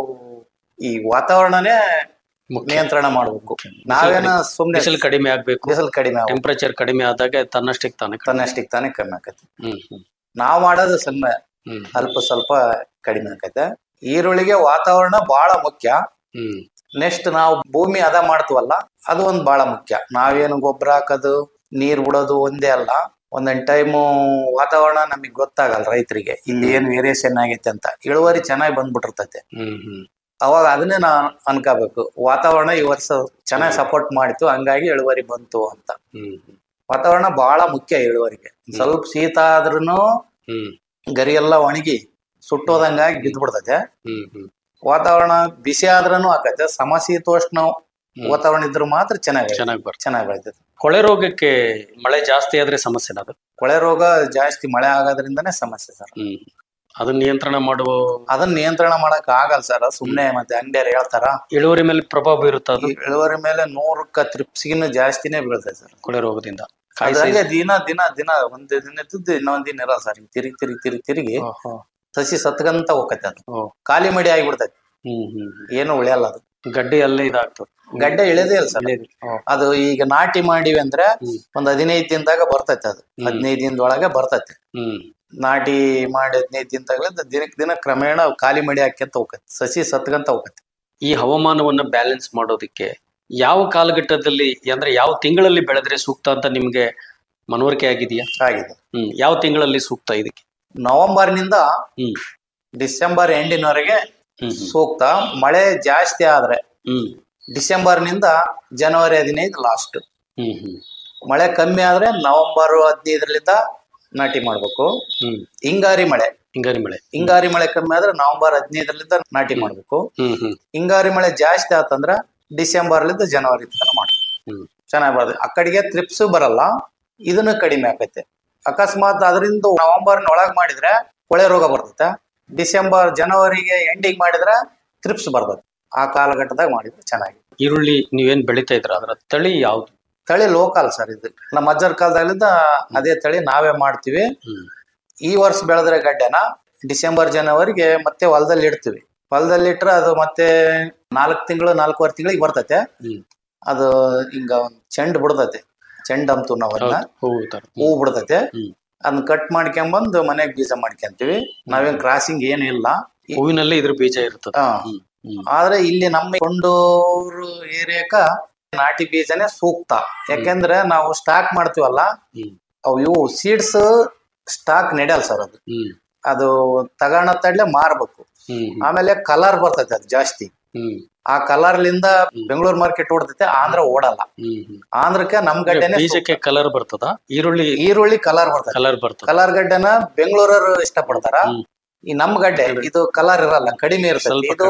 ಈ ವಾತಾವರಣನೇ ಮುಖ್ಯ. ನಿಯಂತ್ರಣ ಮಾಡ್ಬೇಕು ನಾವೇನ ಸುಮ್ನೆ ಬಿಸಿಲು ಕಡಿಮೆ ಆಗ್ಬೇಕು ಬಿಸಿಲು ಕಡಿಮೆ ಆಗ್ಬೇಕು. ಟೆಂಪರೇಚರ್ ಕಡಿಮೆ ಆದಾಗ ತನ್ನಷ್ಟಕ್ಕೆ ತಾನೇ ಕಡಿಮೆ. ತನ್ನಷ್ಟಿಗೆ ತಾನೇ ಕಮ್ಮಿ ಆಕೈತಿ ಹ್ಮ್ ಹ್ಮ್ ನಾವ್ ಮಾಡೋದು ಸುಮ್ಮನೆ ಹ್ಮ್ ಅಲ್ಪ ಸ್ವಲ್ಪ ಕಡಿಮೆ ಆಕೈತೆ ಈರುಳ್ಳಿಗೆ ವಾತಾವರಣ ಬಹಳ ಮುಖ್ಯ ಹ್ಮ್ ನೆಕ್ಸ್ಟ್ ನಾವು ಭೂಮಿ ಅದ ಮಾಡ್ತೀವಲ್ಲ ಅದು ಒಂದ್ ಬಹಳ ಮುಖ್ಯ ನಾವೇನು ಗೊಬ್ಬರ ಹಾಕೋದು ನೀರ್ ಬಿಡೋದು ಒಂದೇ ಅಲ್ಲ ಒಂದೊಂದ್ ಟೈಮು ವಾತಾವರಣ ನಮಗೆ ಗೊತ್ತಾಗಲ್ಲ ರೈತರಿಗೆ ಇಲ್ಲಿ ಏನು ವೇರಿಯೇಷನ್ ಆಗೈತೆ ಅಂತ ಇಳುವರಿ ಚೆನ್ನಾಗಿ ಬಂದ್ಬಿಟ್ಟಿರ್ತೈತೆ ಹ್ಮ್ ಹ್ಮ್ ಅವಾಗ ಅದನ್ನೇ ನಾ ಅನ್ಕೋಬೇಕು ವಾತಾವರಣ ಈ ವರ್ಷ ಚೆನ್ನಾಗಿ ಸಪೋರ್ಟ್ ಮಾಡಿತ್ತು ಹಂಗಾಗಿ ಇಳುವರಿ ಬಂತು ಅಂತ ಹ್ಮ್ ಹ್ಮ್ ವಾತಾವರಣ ಬಹಳ ಮುಖ್ಯ ಇಳುವರಿಗೆ ಸ್ವಲ್ಪ ಶೀತ ಆದ್ರೂ ಹ್ಮ್ ಗರಿ ಎಲ್ಲ ಒಣಗಿ ಸುಟ್ಟೋದಂಗಾಗಿ ಬಿದ್ದು ಬಿಡ್ತೈತೆ ಹ್ಮ್ ಹ್ಮ್ ವಾತಾವರಣ ಬಿಸಿ ಆದ್ರೂ ಆಕೈತೆ ಸಮಶೀತೋಷ್ಣ ವಾತಾವರಣ ಇದ್ರೆ ಮಾತ್ರ ಚೆನ್ನಾಗಿ ಚೆನ್ನಾಗಿ ಬರ್ತದೆ ಚೆನ್ನಾಗಿ ಬೆಳಿತೈತೆ ಕೊಳೆ ರೋಗಕ್ಕೆ ಮಳೆ ಜಾಸ್ತಿ ಆದ್ರೆ ಸಮಸ್ಯೆ ಅದು ಕೊಳೆ ರೋಗ ಜಾಸ್ತಿ ಮಳೆ ಆಗೋದ್ರಿಂದನೇ ಸಮಸ್ಯೆ ಸರ್ ಹ್ಮ್ ಅದನ್ನ ನಿಯಂತ್ರಣ ಮಾಡುವ ಅದನ್ನ ನಿಯಂತ್ರಣ ಮಾಡಕ್ ಆಗಲ್ಲ ಸರ್ ಸುಮ್ನೆ ಮತ್ತೆ ಅಂಗಡಿಯರು ಹೇಳ್ತಾರ ಇಳುವರಿ ಮೇಲೆ ಪ್ರಭಾವ ಬೀರುತ್ತೆ ಅದು ಈ ಇಳುವರಿ ಮೇಲೆ ನೂರಕ್ಕ ತ್ರಿಪ್ಸಿಗಿನ ಜಾಸ್ತಿನೇ ಬೀಳ್ತೈತೆ ಸರ್ ಕೊಳೆ ರೋಗದಿಂದ ಕಾಯಿ ಅದ್ರಂಗೆ ದಿನ ದಿನ ದಿನ ಒಂದ್ ದಿನ ಇದ್ದದ್ದು ಇನ್ನೊಂದ್ ದಿನ ಇರಲ್ಲ ಸರ್ ತಿರುಗಿ ತಿರುಗಿ ತಿರುಗಿ ತಿರುಗಿ size- ಓಹೋ. ಸಸಿ ಸತ್ಕಂತ ಹೋಗತ್ತೆ ಅದು ಓ. ಖಾಲಿ ಮಡಿ ಆಗಿಬಿಡ್ತೈತಿ ಹ್ಮ್ ಹ್ಮ್ ಹ್ಮ್. ಏನು ಉಳಿಯಲ್ಲ ಅದು ಗಡ್ಡೆ ಅಲ್ಲೇ ಇದಾಗ್ತದೆ ಗಡ್ಡೆ ಇಳಿದೇ ಇಲ್ಲ ಸರ್ ಇಳಿಯೋದು. ಓ. ಅದು ಈಗ ನಾಟಿ ಮಾಡಿವಿ ಅಂದ್ರೆ ಹ್ಮ್. ಒಂದ್ ಹದಿನೈದು ದಿನದಾಗ ಬರ್ತೈತೆ ಅದು ಹ್ಮ್. ಹದಿನೈದು ದಿನದೊಳಗೆ ಬರ್ತೈತೆ ಹ್ಮ್ ನಾಟಿ ಮಾಡಿ ಹದಿನೈದು ದಿನದಾಗಲಿಂದ ದಿನಕ್ಕೆ ದಿನ ಕ್ರಮೇಣ ಅವು ಖಾಲಿ ಮಡಿ ಹಾಕ್ಯಂತ ಹೋಗತ್ತೆ ಸಸಿ ಸತ್ಕಂತ ಹೋಗತ್ತೆ ಈ ಹವಾಮಾನವನ್ನ ಬ್ಯಾಲೆನ್ಸ್ ಮಾಡೋದಕ್ಕೆ ಯಾವ ಕಾಲಘಟ್ಟದಲ್ಲಿ ಅಂದ್ರೆ ಯಾವ ತಿಂಗಳಲ್ಲಿ ಬೆಳೆದ್ರೆ ಸೂಕ್ತ ಅಂತ ನಿಮ್ಗೆ ಮನವರಿಕೆ ಆಗಿದೆಯಾ ಆಗಿದೆ ಹ್ಮ್ ಯಾವ ತಿಂಗಳಲ್ಲಿ ಸೂಕ್ತ ಇದಕ್ಕೆ ನವೆಂಬರ್ ನಿಂದ ಹ್ಮ್ ಡಿಸೆಂಬರ್ ಎಂಡಿನವರೆಗೆ ಹ್ಮ್ ಹ್ಮ್. ಸೂಕ್ತ ಮಳೆ ಜಾಸ್ತಿ ಆದ್ರೆ ಹ್ಮ್ ಡಿಸೆಂಬರ್ ನಿಂದ ಜನವರಿ ಹದಿನೈದು ಲಾಸ್ಟ್ ಹ್ಮ್ ಹ್ಮ್ ಮಳೆ ಕಮ್ಮಿ ಆದ್ರೆ ನವೆಂಬರ್ ಹದಿನೈದರಿಂದ ನಾಟಿ ಮಾಡ್ಬೇಕು ಹ್ಮ್ ಹಿಂಗಾರಿ ಮಳೆ ಹಿಂಗಾರಿ ಮಳೆ ಹಿಂಗಾರಿ ಮಳೆ ಕಮ್ಮಿ ಆದ್ರೆ ನವೆಂಬರ್ ಹದಿನೈದರಿಂದ ನಾಟಿ ಮಾಡ್ಬೇಕು ಹ್ಮ್ ಹ್ಮ್ ಹಿಂಗಾರಿ ಮಳೆ ಜಾಸ್ತಿ ಆತಂದ್ರ ಡಿಸೆಂಬರ್ಲಿಂದ ಜನವರಿ ತನಕ ಮಾಡ್ಬೇಕು ಹ್ಮ್ ಚೆನ್ನಾಗಿ ಬರ್ತದೆ ಆ ಕಡೆಗೆ ತ್ರಿಪ್ಸ್ ಬರಲ್ಲ ಇದನ್ನು ಕಡಿಮೆ ಆಕೈತೆ ಅಕಸ್ಮಾತ್ ಅದರಿಂದ ನವೆಂಬರ್ ಒಳಗ್ ಮಾಡಿದ್ರೆ ಕೊಳೆ ರೋಗ ಬರ್ತೈತೆ ಡಿಸೆಂಬರ್ ಜನವರಿಗೆ ಎಂಡಿಂಗ್ ಮಾಡಿದ್ರೆ ತ್ರಿಪ್ಸ್ ಬರ್ತದೆ ಆ ಕಾಲಘಟ್ಟದಾಗ ಮಾಡಿದ್ರೆ ಚೆನ್ನಾಗಿ ಈರುಳ್ಳಿ ನೀವೇನ್ ಬೆಳಿತಾ ಇದ್ರ ಅದರ ತಳಿ ಯಾವ್ದು ತಳಿ ಲೋಕಲ್ ಸರ್ ಇದು ನಮ್ಮ ಅಜ್ಜರ ಕಾಲದಾಗಲಿಂದ ಅದೇ ತಳಿ ನಾವೇ ಮಾಡ್ತೀವಿ ಹ್ಮ್ ಈ ವರ್ಷ ಬೆಳೆದ್ರೆ ಗಡ್ಡೆನ ಡಿಸೆಂಬರ್ ಜನವರಿಗೆ ಮತ್ತೆ ಹೊಲದಲ್ಲಿ ಇಡ್ತೀವಿ ಹೊಲದಲ್ಲಿ ಇಟ್ರೆ ಅದು ಮತ್ತೆ ನಾಲ್ಕು ತಿಂಗಳು ನಾಲ್ಕೂವರೆ ತಿಂಗಳಿಗೆ ಬರ್ತೈತೆ ಹ್ಮ್ ಅದು ಹಿಂಗ ಒಂದ್ ಚೆಂಡು ಬಿಡ್ತೈತೆ ಚೆಂಡ್ ಅಂತು ನಾವ್ ಅದನ್ನ ಹೌದು ಹೂವು ತರ ಹೂವು ಬಿಡ್ತೈತೆ ಹ್ಮ್ ಅದನ್ನ ಕಟ್ ಮಾಡ್ಕೊಂಬಂದು ಮನೆಗ್ ಬೀಜ ಮಾಡ್ಕೊಂತೀವಿ ನಾವೇನ್ ಕ್ರಾಸಿಂಗ್ ಏನು ಇಲ್ಲ ಈ- ಹೂವಿನಲ್ಲೇ ಇದ್ರ ಬೀಜ ಇರ್ತದೆ ಹಾ. ಹ್ಮ್ ಹ್ಮ್ ಆದ್ರೆ ಇಲ್ಲಿ ನಮ್ಮ ಕೊಂಡೂರು ಏರಿಯಾಕ ನಾಟಿ ಬೀಜನೇ ಸೂಕ್ತ ಯಾಕೆಂದ್ರೆ ನಾವು ಸ್ಟಾಕ್ ಮಾಡ್ತೀವಲ್ಲ ಹ್ಮ್ ಅವು ಇವು ಸೀಡ್ಸ್ ಸ್ಟಾಕ್ ನಡೆಯಲ್ಲ ಸರ್ ಅದು ಹ್ಮ್ ಅದು ತಗೋಣ ತಡ್ಲೆ ಮಾರ್ಬೇಕು ಹ್ಮ್ ಆಮೇಲೆ ಕಲರ್ ಬರ್ತೈತೆ ಅದು ಜಾಸ್ತಿ ಹ್ಮ್ ಆ ಕಲರ್ಲಿಂದ ಬೆಂಗಳೂರು ಮಾರ್ಕೆಟ್ ಓಡ್ತೈತೆ ಆಂಧ್ರ ಓಡಲ್ಲ ಹ್ಮ್ ಹ್ಮ್ ಆಂಧ್ರಕ್ಕೆ ನಮ್ ಗಡ್ಡೆನೆ ಬೀಜಕ್ಕೆ ಕಲರ್ ಬರ್ತದ ಈರುಳ್ಳಿ ಈರುಳ್ಳಿ ಕಲರ್ ಬರ್ತದೆ ಕಲರ್ ಬರ್ತದ ಕಲರ್ ಗಡ್ಡೆನ ಬೆಂಗಳೂರರು ಇಷ್ಟಪಡ್ತಾರ ಹ್ಮ್. ಈ ನಮ್ ಗಡ್ಡೆ ಇದು ಕಲರ್ ಇರಲ್ಲ ಕಡಿಮೆ ಇರ್ತದೆ ಸ್ವಲ್ಪ ಇದು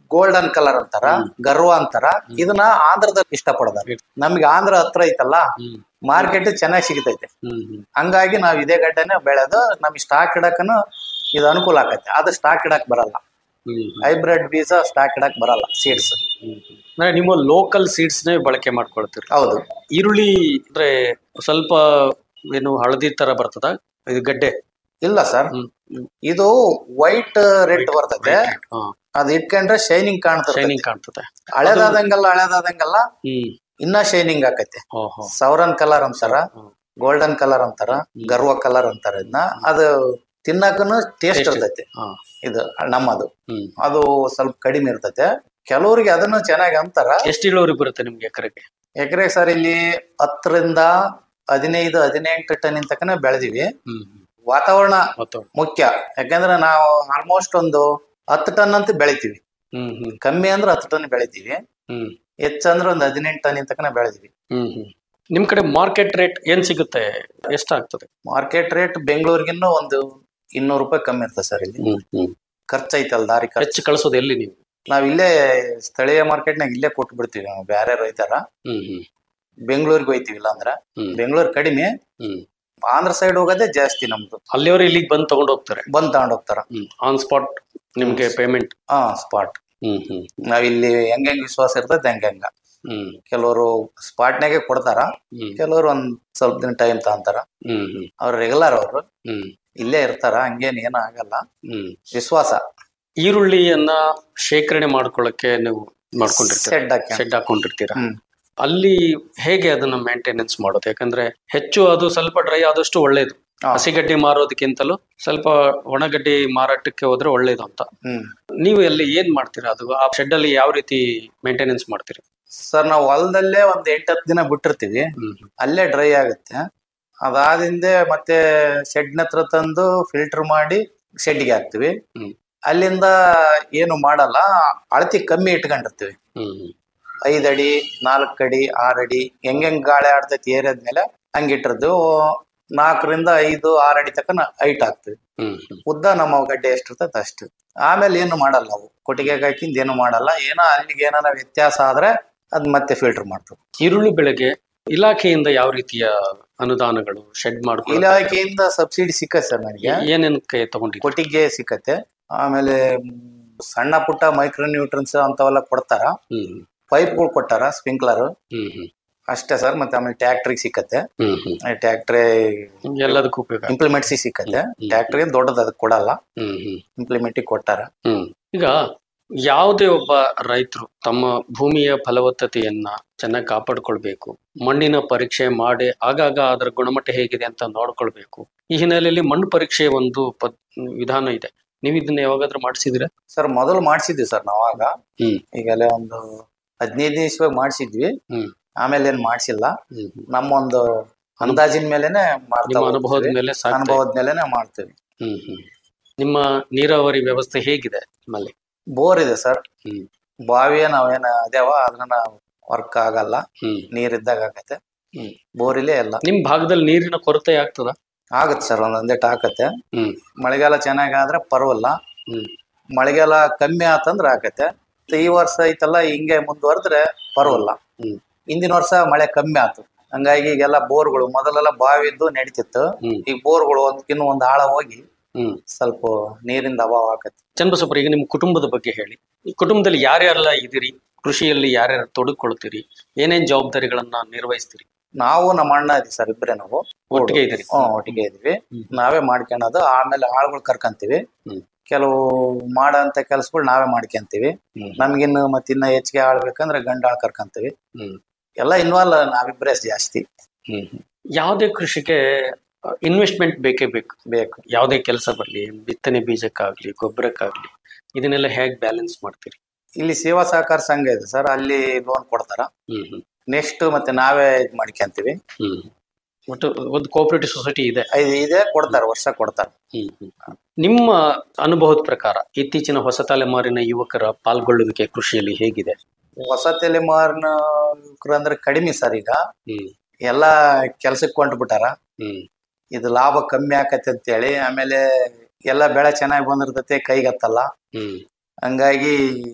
ಗೋಲ್ಡನ್ ಕಲರ್ ಅಂತಾರ ಗರ್ವ ಅಂತಾರ ಇದನ್ನ ಆಂಧ್ರದಲ್ಲಿ ಇಷ್ಟಪಡದಾರ ನಮ್ಗೆ ಆಂಧ್ರ ಹತ್ರ ಐತಲ್ಲ ಹ್ಮ್ ಮಾರ್ಕೆಟ್ ಚೆನ್ನಾಗಿ ಸಿಗತೈತೆ ಹ್ಮ್ ಹ್ಮ್ ಹಂಗಾಗಿ ನಾವ್ ಇದೇ ಗಡ್ಡೆನೆ ಬೆಳೆದು ನಮ್ಗೆ ಸ್ಟಾಕ್ ಇಡಕನು ಇದು ಅನುಕೂಲ ಆಕೈತೆ ಅದು ಸ್ಟಾಕ್ ಇಡಕ್ ಬರಲ್ಲ ಹ್ಮ್ ಹೈಬ್ರಿಡ್ ಬೀಜ ಸ್ಟಾಕ್ ಇಡಕ್ ಬರಲ್ಲ ಸೀಡ್ಸ್ ಹ್ಮ್ ಅಂದ್ರೆ ನಿಮ್ಮ ಲೋಕಲ್ ಸೀಡ್ಸ್ ನೇ ಬಳಕೆ ಮಾಡ್ಕೊಳ್ತೀರಿ ಹೌದು ಈರುಳ್ಳಿ ಅಂದ್ರೆ ಸ್ವಲ್ಪ ಏನು ಹಳದಿ ತರ ಬರ್ತದ ಇದು ಗಡ್ಡೆ ಇಲ್ಲ ಸರ್ ಹ್ಮ್ ಇದು ವೈಟ್ ರೆಡ್ ಬರ್ತೈತೆ ಅದ್ ಇಟ್ಕೊಂಡ್ರೆ ಶೈನಿಂಗ್ ಕಾಣ್ತದೆ ಶೈನಿಂಗ್ ಕಾಣ್ತದೆ ಹಳೇದಾದಂಗೆಲ್ಲ ಹಳೇದಾದಂಗೆಲ್ಲ ಹ್ಮ್ ಇನ್ನ ಶೈನಿಂಗ್ ಆಕೈತೆ ಓಹೋ ಸೌರನ್ ಕಲರ್ ಅಂತಾರ ಗೋಲ್ಡನ್ ಕಲರ್ ಅಂತಾರ ಗರ್ವ ಕಲರ್ ಅಂತಾರ ಇದನ್ನ ಅದು ತಿನ್ನಕನು ಟೇಸ್ಟ್ Taste. ಇರ್ತೈತೆ ಹಾ ಇದು ನಮ್ಮದು ಹ್ಮ್ ಅದು ಸ್ವಲ್ಪ ಕಡಿಮೆ ಇರ್ತೈತೆ ಕೆಲವರಿಗೆ ಅದನ್ನು ಚೆನ್ನಾಗಿ ಅಂತಾರ ಎಷ್ಟು ಇಳುವರಿ ಬರುತ್ತೆ ನಿಮ್ಗೆ ಎಕರೆಗೆ ಎಕರೆ ಸರ್ ಇಲ್ಲಿ ಹತ್ತರಿಂದ ಹದಿನೈದು ಹದಿನೆಂಟು ಟನ್ ತನಕ ಬೆಳೆದಿವಿ ಹ್ಮ್ ವಾತಾವರಣ ಮತ್ತು ಮುಖ್ಯ ಯಾಕಂದ್ರೆ ನಾವು ಆಲ್ಮೋಸ್ಟ್ ಒಂದು ಹತ್ತು ಟನ್ ಅಂತ ಬೆಳಿತೀವಿ ಹ್ಮ್ ಹ್ಮ್ ಕಮ್ಮಿ ಅಂದ್ರೆ ಹತ್ತು ಟನ್ ಬೆಳಿತೀವಿ ಹ್ಮ್ ಹೆಚ್ಚಂದ್ರೆ ಒಂದು ಹದಿನೆಂಟು ಟನ್ ತನಕ ಬೆಳೆದಿವಿ ಹ್ಮ್ ಹ್ಮ್ ನಿಮ್ ಕಡೆ ಮಾರ್ಕೆಟ್ ರೇಟ್ ಏನ್ ಸಿಗುತ್ತೆ ಎಷ್ಟಾಗ್ತದೆ ಮಾರ್ಕೆಟ್ ರೇಟ್ ಬೆಂಗಳೂರಿಗಿನ್ನೂ ಒಂದು ಇನ್ನೂರು ರೂಪಾಯಿ ಕಮ್ಮಿ ಇರ್ತದೆ ಸರ್ ಇಲ್ಲಿ ಹ್ಮ್ ಹ್ಮ್ ಖರ್ಚೈತಲ್ಲ ದಾರಿ ಖರ್ಚು ಹೆಚ್ಚು ಕಳಿಸೋದು ಎಲ್ಲಿ ನೀವು ನಾವ್ ಇಲ್ಲೇ ಸ್ಥಳೀಯ ಮಾರ್ಕೆಟ್ನಾಗ ಇಲ್ಲೇ ಕೊಟ್ಟು ಬಿಡ್ತೀವಿ ನಾವು ಬೇರೆ ರೈತರ ಹ್ಮ್ ಹ್ಮ್ ಬೆಂಗಳೂರಿಗೆ ಹೋಯ್ತೀವಿ ಇಲ್ಲ ಅಂದ್ರ ಹ್ಮ್. ಬೆಂಗಳೂರು ಕಡಿಮೆ ಹ್ಮ್ ಆಂಧ್ರ ಸೈಡ್ ಹೋಗೋದೇ ಜಾಸ್ತಿ ನಮ್ದು ಅಲ್ಲಿಯವರು ಇಲ್ಲಿಗೆ ಬಂದು ತಗೊಂಡು ಹೋಗ್ತಾರೆ ಬಂದ್ ತಗೊಂಡ್ ಹೋಗ್ತಾರ ಹ್ಮ್ ಆನ್ ಸ್ಪಾಟ್ ನಿಮ್ಗೆ ಪೇಮೆಂಟ್ ಹಾ ಸ್ಪಾಟ್ ಹ್ಮ್ ಹ್ಮ್ ನಾವ್ ಇಲ್ಲಿ ಹೆಂಗ್ ಹೆಂಗ್ ವಿಶ್ವಾಸ ಇರ್ತೈತೆ ಹೆಂಗ್ ಹೆಂಗ ಹ್ಮ್ ಕೆಲವರು ಸ್ಪಾಟ್ನಾಗೆ ಕೊಡ್ತಾರ ಹ್ಮ್ ಕೆಲವರು ಒಂದ್ ಸ್ವಲ್ಪ ದಿನ ಟೈಮ್ ತಗೊಂತಾರ ಹ್ಮ್ ಹ್ಮ್ ಅವ್ರು ರೆಗ್ಯುಲರ್ ಅವರು ಹ್ಮ್ ಇಲ್ಲೇ ಇರ್ತಾರ ಹಂಗೇನ್ ಏನು ಆಗಲ್ಲ ಹ್ಮ್ ವಿಶ್ವಾಸ ಈರುಳ್ಳಿಯನ್ನ ಶೇಖರಣೆ ಮಾಡ್ಕೊಳ್ಳಕ್ಕೆ ನೀವು ಮಾಡ್ಕೊಂಡಿರ್ತೀರ ಸೆಡ್ ಹಾಕಿ ಶೆಡ್ ಹಾಕೊಂಡಿರ್ತೀರಾ ಹ್ಮ್. ಅಲ್ಲಿ ಹೇಗೆ ಅದನ್ನ ಮೇಂಟೆನೆನ್ಸ್ ಮಾಡೋದು ಯಾಕಂದ್ರೆ ಹೆಚ್ಚು ಅದು ಸ್ವಲ್ಪ ಡ್ರೈ ಆದಷ್ಟು ಒಳ್ಳೇದು ಹಾ. ಹಸಿಗಡ್ಡಿ ಮಾರೋದಕ್ಕಿಂತಲೂ ಸ್ವಲ್ಪ ಒಣಗಡ್ಡಿ ಮಾರಾಟಕ್ಕೆ ಹೋದ್ರೆ ಒಳ್ಳೇದು ಅಂತ ಹ್ಮ್ ನೀವು ಅಲ್ಲಿ ಏನ್ ಮಾಡ್ತೀರಾ ಅದು ಆ ಶೆಡ್ ಅಲ್ಲಿ ಯಾವ ರೀತಿ ಮೇಂಟೆನೆನ್ಸ್ ಮಾಡ್ತೀರಿ ಸರ್ ನಾವು ಹೊಲದಲ್ಲೇ ಒಂದ್ ಎಂಟತ್ತು ದಿನ ಬಿಟ್ಟಿರ್ತೀವಿ ಹ್ಮ್ ಅಲ್ಲೇ ಡ್ರೈ ಆಗುತ್ತೆ ಅದಾದಿಂದೆ ಮತ್ತೆ ಶೆಡ್ನ ಹತ್ರ ತಂದು ಫಿಲ್ಟರ್ ಮಾಡಿ ಶೆಡ್ಗೆ ಹಾಕ್ತಿವಿ ಹ್ಮ್. ಅಲ್ಲಿಂದ ಏನು ಮಾಡಲ್ಲ ಅಳತಿ ಕಮ್ಮಿ ಇಟ್ಕೊಂಡಿರ್ತೀವಿ ಹ್ಮ್ ಹ್ಮ್ ಐದ್ ಅಡಿ ನಾಲ್ಕು ಅಡಿ ಆರ್ ಅಡಿ ಹೆಂಗ್ ಹೆಂಗ್ ಗಾಳಿ ಆಡ್ತೈತಿ ಏರಿಯಾದ ಮೇಲೆ ಹಂಗಿಟ್ಟಿರ್ದು ನಾಲ್ಕರಿಂದ ಐದು ಆರ್ ಅಡಿ ತನಕ ಹೈಟ್ ಹಾಕ್ತಿವಿ ಹ್ಮ್ ಹ್ಮ್ ಉದ್ದ ನಮ್ಮ ಗಡ್ಡೆ ಎಷ್ಟಿರ್ತೈತೆ ಅಷ್ಟು ಆಮೇಲೆ ಏನು ಮಾಡಲ್ಲ ನಾವು ಕೊಟ್ಟಿಗೆ ಹಾಕಿಂದ ಏನು ಮಾಡಲ್ಲ ಏನೋ ಅಲ್ಲಿಗೆ ಏನಾರ ವ್ಯತ್ಯಾಸ ಆದ್ರೆ ಅದ್ ಮತ್ತೆ ಫಿಲ್ಟರ್ ಮಾಡ್ತೀವಿ ಈರುಳ್ಳಿ ಬೆಳೆಗೆ ಇಲಾಖೆಯಿಂದ ಯಾವ ರೀತಿಯ ಅನುದಾನಗಳು ಶೆಡ್ ಮಾಡ್ಕೊಳ್ಳಿ ಇಲಾಖೆಯಿಂದ ಸಬ್ಸಿಡಿ ಸಿಕ್ಕತ್ತೆ ಸರ್ ನನಗೆ ಏನೇನಕ್ಕೆ ತಗೊಂಡಿದ್ದೀರಿ ಕೊಟ್ಟಿಗೆ ಸಿಕ್ಕತ್ತೆ ಆಮೇಲೆ ಮ್, ಸಣ್ಣ ಪುಟ್ಟ ಮೈಕ್ರೋ ನ್ಯೂಟ್ರನ್ಸ್ ಅಂತವೆಲ್ಲ ಕೊಡ್ತಾರ ಹ್ಮ್ ಪೈಪ್ಗಳು ಕೊಟ್ಟಾರ ಸ್ಪ್ರಿಂಕ್ಲರ್ ಹ್ಮ್ ಹ್ಮ್ ಅಷ್ಟೇ ಸರ್ ಮತ್ತೆ ಆಮೇಲೆ ಟ್ಯಾಕ್ಟ್ರಿಗೆ ಸಿಕ್ಕತ್ತೆ ಹ್ಮ್ ಹ್ಮ್ ಟ್ಯಾಕ್ಟ್ರಿ ಎಲ್ಲದಕ್ಕೂ ಉಪಯೋಗ ಇಂಪ್ಲಿಮೆಂಟ್ಸಿ ಸಿಕ್ಕತ್ತೆ ಟ್ಯಾಕ್ಟ್ರಿ ದೊಡ್ಡದು ಅದಕ್ಕೆ ಕೊಡಲ್ಲ ಹ್ಮ್ ಹ್ಮ್ ಇಂಪ್ಲಿಮೆಂಟಿಗೆ ಕೊಟ್ಟಾರ ಹ್ಮ್ ಈಗ ಯಾವುದೇ ಒಬ್ಬ ರೈತರು ತಮ್ಮ ಭೂಮಿಯ ಫಲವತ್ತತೆಯನ್ನ ಚೆನ್ನಾಗಿ ಕಾಪಾಡ್ಕೊಳ್ಬೇಕು ಮಣ್ಣಿನ ಪರೀಕ್ಷೆ ಮಾಡಿ ಆಗಾಗ ಅದರ ಗುಣಮಟ್ಟ ಹೇಗಿದೆ ಅಂತ ನೋಡ್ಕೊಳ್ಬೇಕು ಈ ಹಿನ್ನೆಲೆಯಲ್ಲಿ ಮಣ್ಣು ಪರೀಕ್ಷೆ ಒಂದು ಪದ್ ವಿಧಾನ ಇದೆ ನೀವು ಇದನ್ನ ಯಾವಾಗಾದ್ರೂ ಮಾಡಿಸಿದ್ರೆ ಸರ್ ಮೊದಲು ಮಾಡಿಸಿದ್ವಿ ಸರ್ ನಾವಾಗ ಹ್ಮ್. ಈಗಲೇ ಒಂದು ಹದಿನೈದು ದಿವಸ ಮಾಡಿಸಿದ್ವಿ ಹ್ಮ್. ಆಮೇಲೆ ಏನ್ ಮಾಡಿಸಿಲ್ಲ ಹ್ಮ್ ಹ್ಮ್. ನಮ್ಮ ಒಂದು ಅಂದಾಜಿನ ಮೇಲೆನೆ ಮಾಡ್ತಾ ನಿಮ್ಮ ಅನುಭವದ ಹೋಗ್ತೀವಿ. ಮೇಲೆ ಸಾಕ್ತಾ ಇದೆ. ಅನುಭವದ ಮೇಲೆನೆ ಮಾಡ್ತೀವಿ ಹ್ಮ್ ಹ್ಮ್ ನಿಮ್ಮ ನೀರಾವರಿ ವ್ಯವಸ್ಥೆ ಹೇಗಿದೆ ನಿಮ್ಮಲ್ಲಿ ಬೋರ್ ಇದೆ ಸರ್ ಹ್ಮ್. ಬಾವಿಯ ನಾವೇನ ಅದೇವ ಅದನ್ನ ವರ್ಕ್ ಆಗಲ್ಲ ಹ್ಮ್ ನೀರ್ ಇದ್ದಾಗ ಆಗತ್ತೆ ಹ್ಮ್. ಬೋರಿಲೇ ಎಲ್ಲ ನಿಮ್ ಭಾಗದಲ್ಲಿ ನೀರಿನ ಕೊರತೆ ಆಗ್ತದ ಆಗತ್ತೆ ಸರ್ ಒಂದೊಂದೇಟ್ ಹಾಕತ್ತೆ ಹ್ಮ್ ಮಳೆಗಾಲ ಚೆನ್ನಾಗ್ ಆದ್ರೆ ಪರವಲ್ಲ ಹ್ಮ್ ಮಳೆಗಾಲ ಕಮ್ಮಿ ಆತಂದ್ರ ಆಗತ್ತೆ ಮತ್ತೆ ಈ ವರ್ಷ ಐತಲ್ಲ ಹಿಂಗೆ ಮುಂದುವರೆದ್ರೆ ಪರವಲ್ಲ ಹ್ಮ್. ಹಿಂದಿನ ವರ್ಷ ಮಳೆ ಕಮ್ಮಿ ಆತು ಹಂಗಾಗಿ ಈಗೆಲ್ಲ ಬೋರ್ಗಳು ಮೊದಲೆಲ್ಲ ಬಾವಿ ಇದ್ದು ನಡೀತಿತ್ತು ಹ್ಮ್. ಈಗ ಬೋರ್ಗಳು ಒಂದಕ್ಕಿನ್ನ ಒಂದ್ ಆಳ ಹೋಗಿ ಹ್ಮ್ ಸ್ವಲ್ಪ ನೀರಿಂದ ಅಭಾವ ಆಕತ್ತೆ ಚನ್ನಬಸಪ್ಪರ ಈಗ ನಿಮ್ಮ ಕುಟುಂಬದ ಬಗ್ಗೆ ಹೇಳಿ ಈ ಕುಟುಂಬದಲ್ಲಿ ಯಾರ್ಯಾರೆಲ್ಲ ಇದ್ದೀರಿ ಕೃಷಿಯಲ್ಲಿ ಯಾರ್ಯಾರು ತೊಡಗಿಕೊಳ್ತೀರಿ ಏನೇನ್ ಜವಾಬ್ದಾರಿಗಳನ್ನ ನಿರ್ವಹಿಸ್ತೀರಿ ನಾವು ನಮ್ಮ ಅಣ್ಣ ಇದೀವಿ ಸರ್ ಇಬ್ರೆ ನಾವು ಒಟ್ಟಿಗೆ ಇದ್ದೀರಿ ಹ್ಮ್ ಒಟ್ಟಿಗೆ ಇದೀವಿ ಹ್ಮ್. ನಾವೇ ಮಾಡ್ಕೊಳೋದು ಆಮೇಲೆ ಆಳುಗಳು ಕರ್ಕಂತೀವಿ ಹ್ಮ್. ಕೆಲವು ಮಾಡೋಂತ ಕೆಲ್ಸಗಳು ನಾವೇ ಮಾಡ್ಕೊಂತೀವಿ ಹ್ಮ್. ನಮ್ಗಿನ್ನು ಮತ್ತೆ ಇನ್ನ ಹೆಚ್ಚಿಗೆ ಆಳ್ಬೇಕಂದ್ರೆ ಗಂಡ ಆಳ್ ಕರ್ಕಂತೀವಿ ಹ್ಮ್. ಎಲ್ಲ ಇನ್ವಾಲ್ವ್ ನಾವಿಬ್ರೇ ಜಾಸ್ತಿ ಹ್ಮ್ ಹ್ಮ್. ಯಾವುದೇ ಕೃಷಿಗೆ ಇನ್ವೆಸ್ಟ್ಮೆಂಟ್ ಬೇಕೇ ಬೇಕು ಬೇಕು ಯಾವುದೇ ಕೆಲಸ ಬರಲಿ ಬಿತ್ತನೆ ಬೀಜಕ್ಕಾಗ್ಲಿ ಗೊಬ್ಬರಕ್ಕಾಗ್ಲಿ ಇದನ್ನೆಲ್ಲ ಹೇಗ್ ಬ್ಯಾಲೆನ್ಸ್ ಮಾಡ್ತೀರಿ ಇಲ್ಲಿ ಸೇವಾ ಸಹಕಾರ ಸಂಘ ಇದೆ ಸರ್ ಅಲ್ಲಿ ಲೋನ್ ಕೊಡ್ತಾರ ಹ್ಮ್ ಹ್ಮ್ ನೆಕ್ಸ್ಟ್ ಮತ್ತೆ ನಾವೇ ಇದ್ ಮಾಡ್ಕೊಂತೀವಿ ಹ್ಮ್ ಒಟ್ಟು ಒಂದು ಕೋಆಪರೇಟಿವ್ ಸೊಸೈಟಿ ಇದೆ ಇದು ಇದೆ ಕೊಡ್ತಾರ ವರ್ಷ ಕೊಡ್ತಾರ ಹ್ಮ್ ಹ್ಮ್. ನಿಮ್ಮ ಅನುಭವದ ಪ್ರಕಾರ ಇತ್ತೀಚಿನ ಹೊಸ ತಲೆಮಾರಿನ ಯುವಕರ ಪಾಲ್ಗೊಳ್ಳುವಿಕೆ ಕೃಷಿಯಲ್ಲಿ ಹೇಗಿದೆ ಹೊಸ ತಲೆಮಾರಿನ ಯುವಕರು ಅಂದ್ರೆ ಕಡಿಮೆ ಸರ್ ಈಗ ಹ್ಮ್ ಎಲ್ಲ ಕೆಲ್ಸಕ್ಕೆ ಕೊಂಡ್ಬಿಟ್ಟಾರ ಹ್ಮ್ ಇದು ಲಾಭ ಕಮ್ಮಿ ಆಕತ್ತೆ ಅಂತೇಳಿ ಆಮೇಲೆ ಎಲ್ಲ ಬೆಳೆ ಚೆನ್ನಾಗಿ ಬಂದಿರ್ತೈತೆ ಕೈಗತ್ತಲ್ಲ ಹ್ಮ್ ಹಂಗಾಗಿ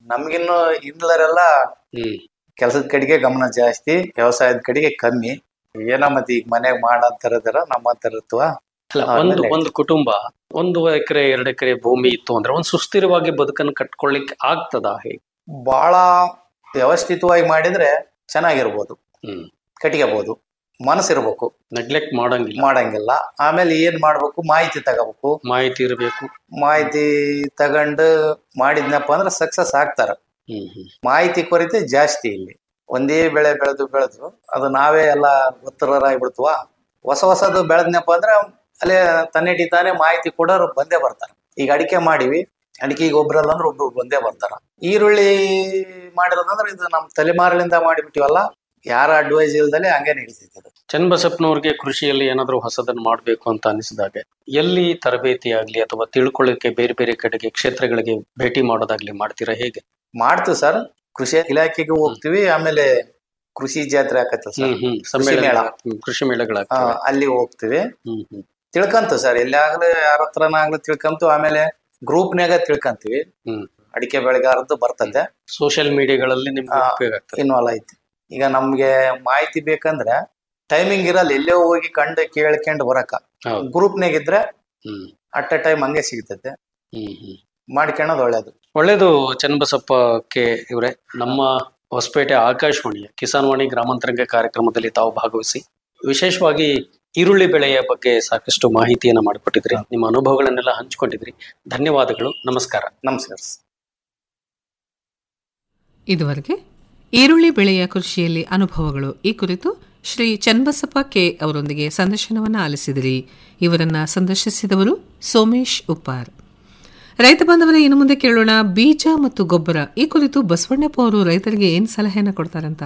ನಮ್ಗಿನ್ನು ಹಿಂದ್ಲರೆಲ್ಲ ಹ್ಮ್ ಕೆಲಸದ ಕಡೆಗೆ ಗಮನ ಜಾಸ್ತಿ ವ್ಯವಸಾಯದ ಕಡೆಗೆ ಕಮ್ಮಿ ಏನೋ ಮತ್ತೆ ಈಗ ಮನೆಗ್ ಮಾಡಂತಾರದಾರ ನಮ್ಮಂತರ ಇರ್ತವ ಅಲ್ಲ ಹಾ, ಒಂದು ಆಮೇಲೆ- ಒಂದು ಕುಟುಂಬ ಒಂದು ಎಕರೆ ಎರಡು ಎಕರೆ ಭೂಮಿ ಇತ್ತು ಅಂದ್ರೆ ಒಂದು ಸುಸ್ಥಿರವಾಗಿ ಬದುಕನ್ನು ಕಟ್ಕೊಳ್ಳಿಕ್ಕೆ ಆಗ್ತದ ಹೇಗೆ ಬಹಳ ವ್ಯವಸ್ಥಿತವಾಗಿ ಮಾಡಿದ್ರೆ ಚೆನ್ನಾಗಿರ್ಬೋದು ಹ್ಮ್ ಕಟ್ಕೋಬಹುದು ಮನಸ್ಸಿರ್ಬೇಕು ನೆಗ್ಲೆಕ್ಟ್ ಮಾಡಂಗಿಲ್ಲ ಮಾಡಂಗಿಲ್ಲ ಆಮೇಲೆ ಏನ್ ಮಾಡ್ಬೇಕು ಮಾಹಿತಿ ತಗೋಬೇಕು ಮಾಹಿತಿ ಇರಬೇಕು ಮಾಹಿತಿ ತಗೊಂಡು ಮಾಡಿದ್ನಪ್ಪ ಅಂದ್ರೆ ಸಕ್ಸಸ್ ಆಗ್ತಾರ ಹ್ಮ್ ಹ್ಮ್ ಮಾಹಿತಿ ಕೊರತೆ ಜಾಸ್ತಿ ಇಲ್ಲಿ ಒಂದೇ ಬೆಳೆ ಬೆಳೆದು ಬೆಳೆದು ಅದು ನಾವೇ ಎಲ್ಲ ಉತ್ತರರಾಗ್ಬಿಡ್ತವ ಹೊಸ ಹೊಸದು ಬೆಳೆದ್ನಪ್ಪ ಅಂದ್ರೆ ಅಲ್ಲೇ ತನ್ನೆಟಿ ತಾನೇ ಮಾಹಿತಿ ಕೊಡೋರು ಬಂದೇ ಬರ್ತಾರ ಈಗ ಅಡಿಕೆ ಮಾಡಿವಿ ಅಡಿಕೆ ಗೊಬ್ಬರ ಅಂದ್ರೆ ಒಬ್ರು ಬಂದೇ ಬರ್ತಾರ ಈರುಳ್ಳಿ ಮಾಡಿರೋದಂದ್ರೆ ಇದು ನಮ್ಮ ತಲೆಮಾರಿನಿಂದ ಮಾಡಿಬಿಟ್ಟಿವಲ್ಲ ಯಾರ ಅಡ್ವೈಸ್ ಇಲ್ದಲೆ ಹಂಗೆ ನಡೀತೈತೆ ಅದು ಚನ್ನಬಸಪ್ಪನವ್ರಿಗೆ ಕೃಷಿಯಲ್ಲಿ ಏನಾದ್ರೂ ಹೊಸದನ್ನು ಮಾಡಬೇಕು ಅಂತ ಅನಿಸಿದಾಗ ಎಲ್ಲಿ ತರಬೇತಿ ಆಗ್ಲಿ ಅಥವಾ ತಿಳ್ಕೊಳ್ಳಿಕ್ಕೆ ಬೇರೆ ಬೇರೆ ಕಡೆಗೆ ಕ್ಷೇತ್ರಗಳಿಗೆ ಭೇಟಿ ಮಾಡೋದಾಗ್ಲಿ ಮಾಡ್ತೀರಾ ಹೇಗೆ ಮಾಡ್ತೀವಿ ಸರ್ ಕೃಷಿ ಇಲಾಖೆಗೆ ಹೋಗ್ತೀವಿ ಆಮೇಲೆ ಕೃಷಿ ಜಾತ್ರೆ ಆಕತ್ತೆ ಸರ್ ಹ್ಮ್ ಹ್ಮ್ ಕೃಷಿ ಸಮ್ಮೇಳನ ಮೇಳ ಹ್ಮ್, ಕೃಷಿ ಮೇಳಗಳ ಆ, ಅಲ್ಲಿ ಹೋಗ್ತೀವಿ ಹ್ಮ್ ಹ್ಮ್ ತಿಳ್ಕಂತು ಸರ್ ಎಲ್ಲಾಗ್ಲೂ ಯಾರ ಹತ್ರನಾಗ್ಲೂ ತಿಳ್ಕಂತು ಆಮೇಲೆ ಗ್ರೂಪ್ನಾಗ ತಿಳ್ಕಂತೀವಿ ಹ್ಮ್ ಅಡಿಕೆ ಬೆಳೆಗಾರದ್ದು ಬರ್ತದೆ ಸೋಷಿಯಲ್ ಮೀಡಿಯಾಗಳಲ್ಲಿ ನಿಮ್ಗೆ ಆ, ಉಪಯೋಗ ಆಗ್ತದೆ ಇನ್ವಾಲ್ವ್ ಐತಿ ಈಗ ನಮ್ಗೆ ಮಾಹಿತಿ ಬೇಕಂದ್ರೆ ಟೈಮಿಂಗ್ ಇರಲ್ಲ ಎಲ್ಲೇ ಹೋಗಿ ಕಂಡು ಕೇಳ್ಕೊಂಡು ಬರಕ ಹೌದು ಗ್ರೂಪ್ನಾಗ ಇದ್ರೆ ಹ್ಮ್ ಅಟ್ ಎ ಟೈಮ್ ಹಂಗೆ ಸಿಗ್ತದೆ ಹ್ಮ್ ಹ್ಮ್ ಮಾಡ್ಕೊಳ್ಳೋದು ಒಳ್ಳೇದು ಒಳ್ಳೇದು ಚನ್ನಬಸಪ್ಪ ಕೆ ಇವರೇ ನಮ್ಮ ಹೊಸಪೇಟೆ ಆಕಾಶವಾಣಿಯ ಕಿಸಾನ್ ವಾಣಿ ಗ್ರಾಮಾಂತರಂಗ ಕಾರ್ಯಕ್ರಮದಲ್ಲಿ ತಾವು ಭಾಗವಹಿಸಿ ವಿಶೇಷವಾಗಿ ಈರುಳ್ಳಿ ಬೆಳೆಯ ಬಗ್ಗೆ ಸಾಕಷ್ಟು ಮಾಹಿತಿಯನ್ನ ಮಾಡಿಕೊಟ್ಟಿದ್ರಿ ನಿಮ್ಮ ಅನುಭವಗಳನ್ನೆಲ್ಲ ಹಂಚಿಕೊಂಡಿದ್ರಿ ಧನ್ಯವಾದಗಳು ನಮಸ್ಕಾರ ನಮಸ್ಕಾರ ಸರ್. ಇದುವರೆಗೆ ಈರುಳ್ಳಿ ಬೆಳೆಯ ಕೃಷಿಯಲ್ಲಿ ಅನುಭವಗಳು ಈ ಕುರಿತು ಶ್ರೀ ಚನ್ನಬಸಪ್ಪ ಕೆ ಅವರೊಂದಿಗೆ ಸಂದರ್ಶನವನ್ನು ಆಲಿಸಿದಿರಿ ಇವರನ್ನ ಸಂದರ್ಶಿಸಿದವರು ಸೋಮೇಶ್ ಉಪ್ಪಾರ್ ರೈತ ಬಾಂಧವರೇ ಇನ್ನು ಮುಂದೆ ಕೇಳೋಣ ಬೀಜ ಮತ್ತು ಗೊಬ್ಬರ ಈ ಕುರಿತು ಬಸವಣ್ಣಪ್ಪ ಅವರು ರೈತರಿಗೆ ಏನು ಸಲಹೆಯನ್ನು ಕೊಡ್ತಾರಂತ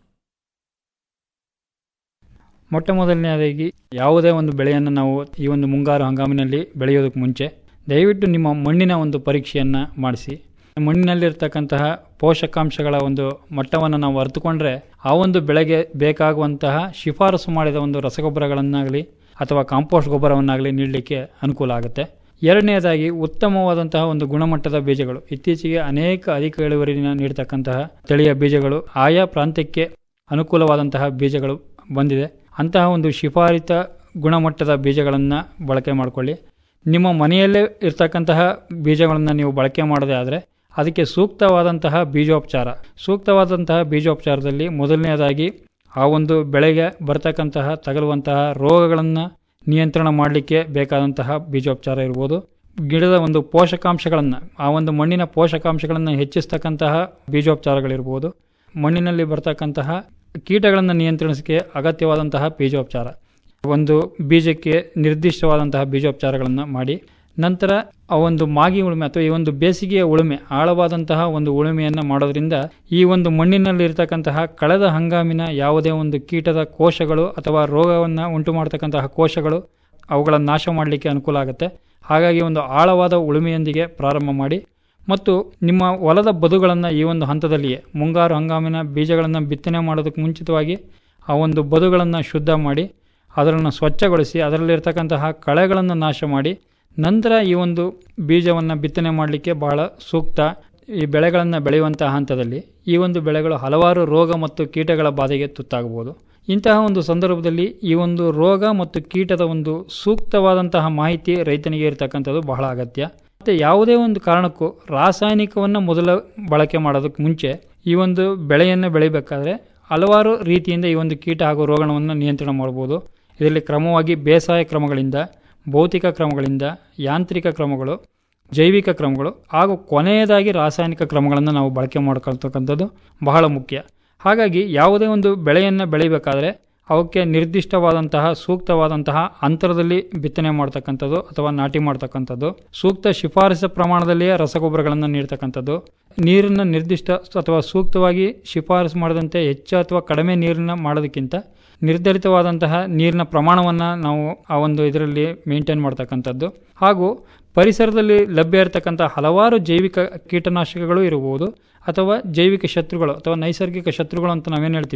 ಮೊಟ್ಟ ಮೊದಲನೆಯದಾಗಿ ಯಾವುದೇ ಒಂದು ಬೆಳೆಯನ್ನು ನಾವು ಈ ಒಂದು ಮುಂಗಾರು ಹಂಗಾಮಿನಲ್ಲಿ ಬೆಳೆಯೋದಕ್ಕೆ ಮುಂಚೆ ದಯವಿಟ್ಟು ನಿಮ್ಮ ಮಣ್ಣಿನ ಒಂದು ಪರೀಕ್ಷೆಯನ್ನು ಮಾಡಿಸಿ ಮಣ್ಣಿನಲ್ಲಿರ್ತಕ್ಕಂತಹ ಪೋಷಕಾಂಶಗಳ ಒಂದು ಮಟ್ಟವನ್ನು ನಾವು ಅರಿತುಕೊಂಡ್ರೆ ಆ ಒಂದು ಬೆಳೆಗೆ ಬೇಕಾಗುವಂತಹ ಶಿಫಾರಸು ಮಾಡಿದ ಒಂದು ರಸಗೊಬ್ಬರಗಳನ್ನಾಗಲಿ ಅಥವಾ ಕಾಂಪೋಸ್ಟ್ ಗೊಬ್ಬರವನ್ನಾಗಲಿ ನೀಡಲಿಕ್ಕೆ ಅನುಕೂಲ ಆಗುತ್ತೆ ಎರಡನೆಯದಾಗಿ ಉತ್ತಮವಾದಂತಹ ಒಂದು ಗುಣಮಟ್ಟದ ಬೀಜಗಳು ಇತ್ತೀಚೆಗೆ ಅನೇಕ ಅಧಿಕ ಇಳುವರಿನ ನೀಡತಕ್ಕಂತಹ ತಳಿಯ ಬೀಜಗಳು ಆಯಾ ಪ್ರಾಂತ್ಯಕ್ಕೆ ಅನುಕೂಲವಾದಂತಹ ಬೀಜಗಳು ಬಂದಿದೆ ಅಂತಹ ಒಂದು ಶಿಫಾರಿತ ಗುಣಮಟ್ಟದ ಬೀಜಗಳನ್ನು ಬಳಕೆ ಮಾಡಿಕೊಳ್ಳಿ ನಿಮ್ಮ ಮನೆಯಲ್ಲೇ ಇರ್ತಕ್ಕಂತಹ ಬೀಜಗಳನ್ನು ನೀವು ಬಳಕೆ ಮಾಡೋದೇ ಆದರೆ ಅದಕ್ಕೆ ಸೂಕ್ತವಾದಂತಹ ಬೀಜೋಪಚಾರ ಸೂಕ್ತವಾದಂತಹ ಬೀಜೋಪಚಾರದಲ್ಲಿ ಮೊದಲನೆಯದಾಗಿ ಆ ಒಂದು ಬೆಳೆಗೆ ಬರ್ತಕ್ಕಂತಹ ತಗಲುವಂತಹ ರೋಗಗಳನ್ನು ನಿಯಂತ್ರಣ ಮಾಡಲಿಕ್ಕೆ ಬೇಕಾದಂತಹ ಬೀಜೋಪಚಾರ ಇರ್ಬೋದು ಗಿಡದ ಒಂದು ಪೋಷಕಾಂಶಗಳನ್ನು ಆ ಒಂದು ಮಣ್ಣಿನ ಪೋಷಕಾಂಶಗಳನ್ನು ಹೆಚ್ಚಿಸ್ತಕ್ಕಂತಹ ಬೀಜೋಪಚಾರಗಳಿರ್ಬೋದು ಮಣ್ಣಿನಲ್ಲಿ ಬರ್ತಕ್ಕಂತಹ ಕೀಟಗಳನ್ನು ನಿಯಂತ್ರಿಸಕ್ಕೆ ಅಗತ್ಯವಾದಂತಹ ಬೀಜೋಪಚಾರ ಒಂದು ಬೀಜಕ್ಕೆ ನಿರ್ದಿಷ್ಟವಾದಂತಹ ಬೀಜೋಪಚಾರಗಳನ್ನು ಮಾಡಿ ನಂತರ ಆ ಒಂದು ಮಾಗಿ ಉಳುಮೆ ಅಥವಾ ಈ ಒಂದು ಬೇಸಿಗೆಯ ಉಳುಮೆ ಆಳವಾದಂತಹ ಒಂದು ಉಳುಮೆಯನ್ನು ಮಾಡೋದ್ರಿಂದ ಈ ಒಂದು ಮಣ್ಣಿನಲ್ಲಿ ಇರತಕ್ಕಂತಹ ಕಳೆದ ಹಂಗಾಮಿನ ಯಾವುದೇ ಒಂದು ಕೀಟದ ಕೋಶಗಳು ಅಥವಾ ರೋಗವನ್ನು ಉಂಟು ಮಾಡತಕ್ಕಂತಹ ಕೋಶಗಳು ಅವುಗಳನ್ನು ನಾಶ ಮಾಡಲಿಕ್ಕೆ ಅನುಕೂಲ ಆಗುತ್ತೆ ಹಾಗಾಗಿ ಒಂದು ಆಳವಾದ ಉಳುಮೆಯೊಂದಿಗೆ ಪ್ರಾರಂಭ ಮಾಡಿ ಮತ್ತು ನಿಮ್ಮ ಹೊಲದ ಬದುಗಳನ್ನು ಈ ಒಂದು ಹಂತದಲ್ಲಿಯೇ ಮುಂಗಾರು ಹಂಗಾಮಿನ ಬೀಜಗಳನ್ನು ಬಿತ್ತನೆ ಮಾಡೋದಕ್ಕೆ ಮುಂಚಿತವಾಗಿ ಆ ಒಂದು ಬದುಗಳನ್ನು ಶುದ್ಧ ಮಾಡಿ ಅದನ್ನು ಸ್ವಚ್ಛಗೊಳಿಸಿ ಅದರಲ್ಲಿರ್ತಕ್ಕಂತಹ ಕಳೆಗಳನ್ನು ನಾಶ ಮಾಡಿ ನಂತರ ಈ ಒಂದು ಬೀಜವನ್ನು ಬಿತ್ತನೆ ಮಾಡಲಿಕ್ಕೆ ಬಹಳ ಸೂಕ್ತ ಈ ಬೆಳೆಗಳನ್ನು ಬೆಳೆಯುವಂತಹ ಹಂತದಲ್ಲಿ ಈ ಒಂದು ಬೆಳೆಗಳು ಹಲವಾರು ರೋಗ ಮತ್ತು ಕೀಟಗಳ ಬಾಧೆಗೆ ತುತ್ತಾಗಬಹುದು ಇಂತಹ ಒಂದು ಸಂದರ್ಭದಲ್ಲಿ ಈ ಒಂದು ರೋಗ ಮತ್ತು ಕೀಟದ ಒಂದು ಸೂಕ್ತವಾದಂತಹ ಮಾಹಿತಿ ರೈತನಿಗೆ ಇರತಕ್ಕಂಥದ್ದು ಬಹಳ ಅಗತ್ಯ ಮತ್ತು ಯಾವುದೇ ಒಂದು ಕಾರಣಕ್ಕೂ ರಾಸಾಯನಿಕವನ್ನು ಮೊದಲ ಬಳಕೆ ಮಾಡೋದಕ್ಕೆ ಮುಂಚೆ ಈ ಒಂದು ಬೆಳೆಯನ್ನು ಬೆಳಿಬೇಕಾದ್ರೆ ಹಲವಾರು ರೀತಿಯಿಂದ ಈ ಒಂದು ಕೀಟ ಹಾಗೂ ರೋಗಣವನ್ನು ನಿಯಂತ್ರಣ ಮಾಡ್ಬೋದು ಇದರಲ್ಲಿ ಕ್ರಮವಾಗಿ ಬೇಸಾಯ ಕ್ರಮಗಳಿಂದ ಭೌತಿಕ ಕ್ರಮಗಳಿಂದ ಯಾಂತ್ರಿಕ ಕ್ರಮಗಳು ಜೈವಿಕ ಕ್ರಮಗಳು ಹಾಗೂ ಕೊನೆಯದಾಗಿ ರಾಸಾಯನಿಕ ಕ್ರಮಗಳನ್ನು ನಾವು ಬಳಕೆ ಮಾಡ್ಕೊಳ್ತಕ್ಕಂಥದ್ದು ಬಹಳ ಮುಖ್ಯ ಹಾಗಾಗಿ ಯಾವುದೇ ಒಂದು ಬೆಳೆಯನ್ನು ಬೆಳಿಬೇಕಾದ್ರೆ ಅವಕ್ಕೆ ನಿರ್ದಿಷ್ಟವಾದಂತಹ ಸೂಕ್ತವಾದಂತಹ ಅಂತರದಲ್ಲಿ ಬಿತ್ತನೆ ಮಾಡ್ತಕ್ಕಂಥದ್ದು ಅಥವಾ ನಾಟಿ ಮಾಡ್ತಕ್ಕಂಥದ್ದು ಸೂಕ್ತ ಶಿಫಾರಸು ಪ್ರಮಾಣದಲ್ಲಿಯೇ ರಸಗೊಬ್ಬರಗಳನ್ನು ನೀಡ್ತಕ್ಕಂಥದ್ದು ನೀರನ್ನು ನಿರ್ದಿಷ್ಟ ಅಥವಾ ಸೂಕ್ತವಾಗಿ ಶಿಫಾರಸು ಮಾಡದಂತೆ ಹೆಚ್ಚು ಅಥವಾ ಕಡಿಮೆ ನೀರನ್ನು ಮಾಡೋದಕ್ಕಿಂತ ನಿರ್ಧರಿತವಾದಂತಹ ನೀರಿನ ಪ್ರಮಾಣವನ್ನು ನಾವು ಆ ಒಂದು ಇದರಲ್ಲಿ ಮೇಂಟೈನ್ ಮಾಡ್ತಕ್ಕಂಥದ್ದು ಹಾಗೂ ಪರಿಸರದಲ್ಲಿ ಲಭ್ಯ ಇರತಕ್ಕಂಥ ಹಲವಾರು ಜೈವಿಕ ಕೀಟನಾಶಕಗಳು ಇರಬಹುದು ಅಥವಾ ಜೈವಿಕ ಶತ್ರುಗಳು ಅಥವಾ ನೈಸರ್ಗಿಕ ಶತ್ರುಗಳು ಅಂತ ನಾವೇನು ಹೇಳ್ತೀವಿ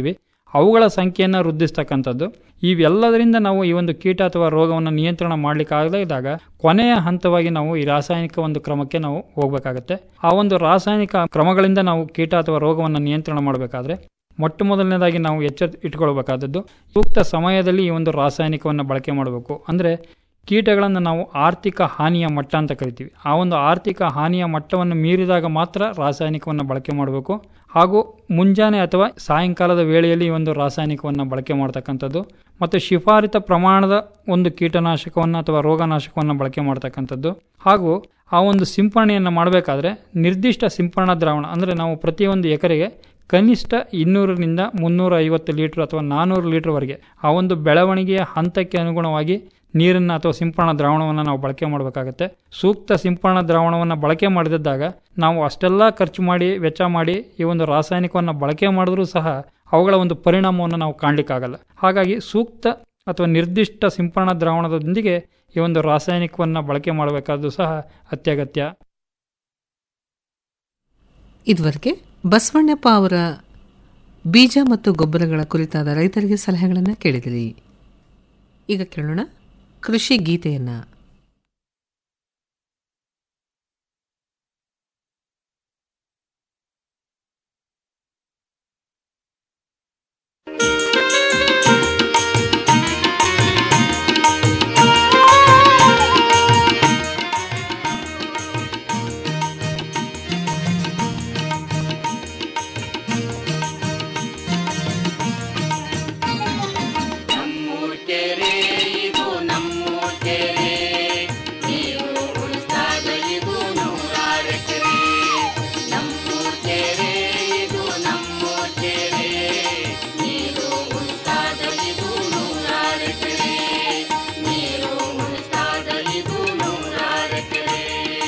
ಅವುಗಳ ಸಂಖ್ಯೆಯನ್ನು ವೃದ್ಧಿಸ್ತಕ್ಕಂಥದ್ದು ಇವೆಲ್ಲದರಿಂದ ನಾವು ಈ ಒಂದು ಕೀಟ ಅಥವಾ ರೋಗವನ್ನು ನಿಯಂತ್ರಣ ಮಾಡಲಿಕ್ಕಾಗದೇ ಇದ್ದಾಗ ಕೊನೆಯ ಹಂತವಾಗಿ ನಾವು ಈ ರಾಸಾಯನಿಕ ಒಂದು ಕ್ರಮಕ್ಕೆ ನಾವು ಹೋಗಬೇಕಾಗತ್ತೆ ಆ ಒಂದು ರಾಸಾಯನಿಕ ಕ್ರಮಗಳಿಂದ ನಾವು ಕೀಟ ಅಥವಾ ರೋಗವನ್ನು ನಿಯಂತ್ರಣ ಮಾಡಬೇಕಾದ್ರೆ ಮೊಟ್ಟ ಮೊದಲನೇದಾಗಿ ನಾವು ಎಚ್ಚರ ಇಟ್ಕೊಳ್ಬೇಕಾದದ್ದು ಸೂಕ್ತ ಸಮಯದಲ್ಲಿ ಈ ಒಂದು ರಾಸಾಯನಿಕವನ್ನು ಬಳಕೆ ಮಾಡಬೇಕು ಅಂದರೆ ಕೀಟಗಳನ್ನು ನಾವು ಆರ್ಥಿಕ ಹಾನಿಯ ಮಟ್ಟ ಅಂತ ಕರಿತೀವಿ ಆ ಒಂದು ಆರ್ಥಿಕ ಹಾನಿಯ ಮಟ್ಟವನ್ನು ಮೀರಿದಾಗ ಮಾತ್ರ ರಾಸಾಯನಿಕವನ್ನು ಬಳಕೆ ಮಾಡಬೇಕು ಹಾಗೂ ಮುಂಜಾನೆ ಅಥವಾ ಸಾಯಂಕಾಲದ ವೇಳೆಯಲ್ಲಿ ಈ ಒಂದು ರಾಸಾಯನಿಕವನ್ನು ಬಳಕೆ ಮಾಡ್ತಕ್ಕಂಥದ್ದು ಮತ್ತು ಶಿಫಾರಿತ ಪ್ರಮಾಣದ ಒಂದು ಕೀಟನಾಶಕವನ್ನು ಅಥವಾ ರೋಗನಾಶಕವನ್ನು ಬಳಕೆ ಮಾಡ್ತಕ್ಕಂಥದ್ದು ಹಾಗೂ ಆ ಒಂದು ಸಿಂಪರಣೆಯನ್ನು ಮಾಡಬೇಕಾದ್ರೆ ನಿರ್ದಿಷ್ಟ ಸಿಂಪರಣಾ ದ್ರಾವಣ ಅಂದರೆ ನಾವು ಪ್ರತಿಯೊಂದು ಎಕರೆಗೆ ಕನಿಷ್ಠ ಇನ್ನೂರರಿಂದ ಮುನ್ನೂರ ಐವತ್ತು ಲೀಟ್ರ್ ಅಥವಾ ನಾನ್ನೂರು ಲೀಟ್ರ್ವರೆಗೆ ಆ ಒಂದು ಬೆಳವಣಿಗೆಯ ಹಂತಕ್ಕೆ ಅನುಗುಣವಾಗಿ ನೀರನ್ನು ಅಥವಾ ಸಿಂಪರಣಾ ದ್ರಾವಣವನ್ನು ನಾವು ಬಳಕೆ ಮಾಡಬೇಕಾಗತ್ತೆ ಸೂಕ್ತ ಸಿಂಪರಣಾ ದ್ರಾವಣವನ್ನು ಬಳಕೆ ಮಾಡದಿದ್ದಾಗ ನಾವು ಅಷ್ಟೆಲ್ಲ ಖರ್ಚು ಮಾಡಿ ವೆಚ್ಚ ಮಾಡಿ ಈ ಒಂದು ರಾಸಾಯನಿಕವನ್ನು ಬಳಕೆ ಮಾಡಿದ್ರೂ ಸಹ ಅವುಗಳ ಒಂದು ಪರಿಣಾಮವನ್ನು ನಾವು ಕಾಣಲಿಕ್ಕಾಗಲ್ಲ ಹಾಗಾಗಿ ಸೂಕ್ತ ಅಥವಾ ನಿರ್ದಿಷ್ಟ ಸಿಂಪರಣಾ ದ್ರಾವಣದೊಂದಿಗೆ ಈ ಒಂದು ರಾಸಾಯನಿಕವನ್ನು ಬಳಕೆ ಮಾಡಬೇಕಾದ್ದು ಸಹ ಅತ್ಯಗತ್ಯ ಇದುವರೆಗೆ ಬಸವಣ್ಣಪ್ಪ ಅವರ ಬೀಜ ಮತ್ತು ಗೊಬ್ಬರಗಳ ಕುರಿತಾದ ರೈತರಿಗೆ ಸಲಹೆಗಳನ್ನು ಕೇಳಿದಿರಿ ಈಗ ಕೇಳೋಣ ಕೃಷಿ ಗೀತೆಯನ್ನ ನಮ್ಮೂರ್ ಕೆರೆ ಇದು ನಮ್ಮೂರ್ ಕೆರೆ ನೀರು ಉಳಿಸ್ದಾಗ ಇದು ನೂರಾರು ಎಕರೆ ನಮ್ಮೂರ್ ಕೆರೆ ಇದು ನಮ್ಮೂರ್ ಕೆರೆ ನೀರು ಉಳಿಸ್ದಾಗ ಇದು ನೂರಾರು ಎಕರೆ ನೀರು ಉಳಿಸ್ದಾಗ ಇದು ನೂರಾರು ಎಕರೆ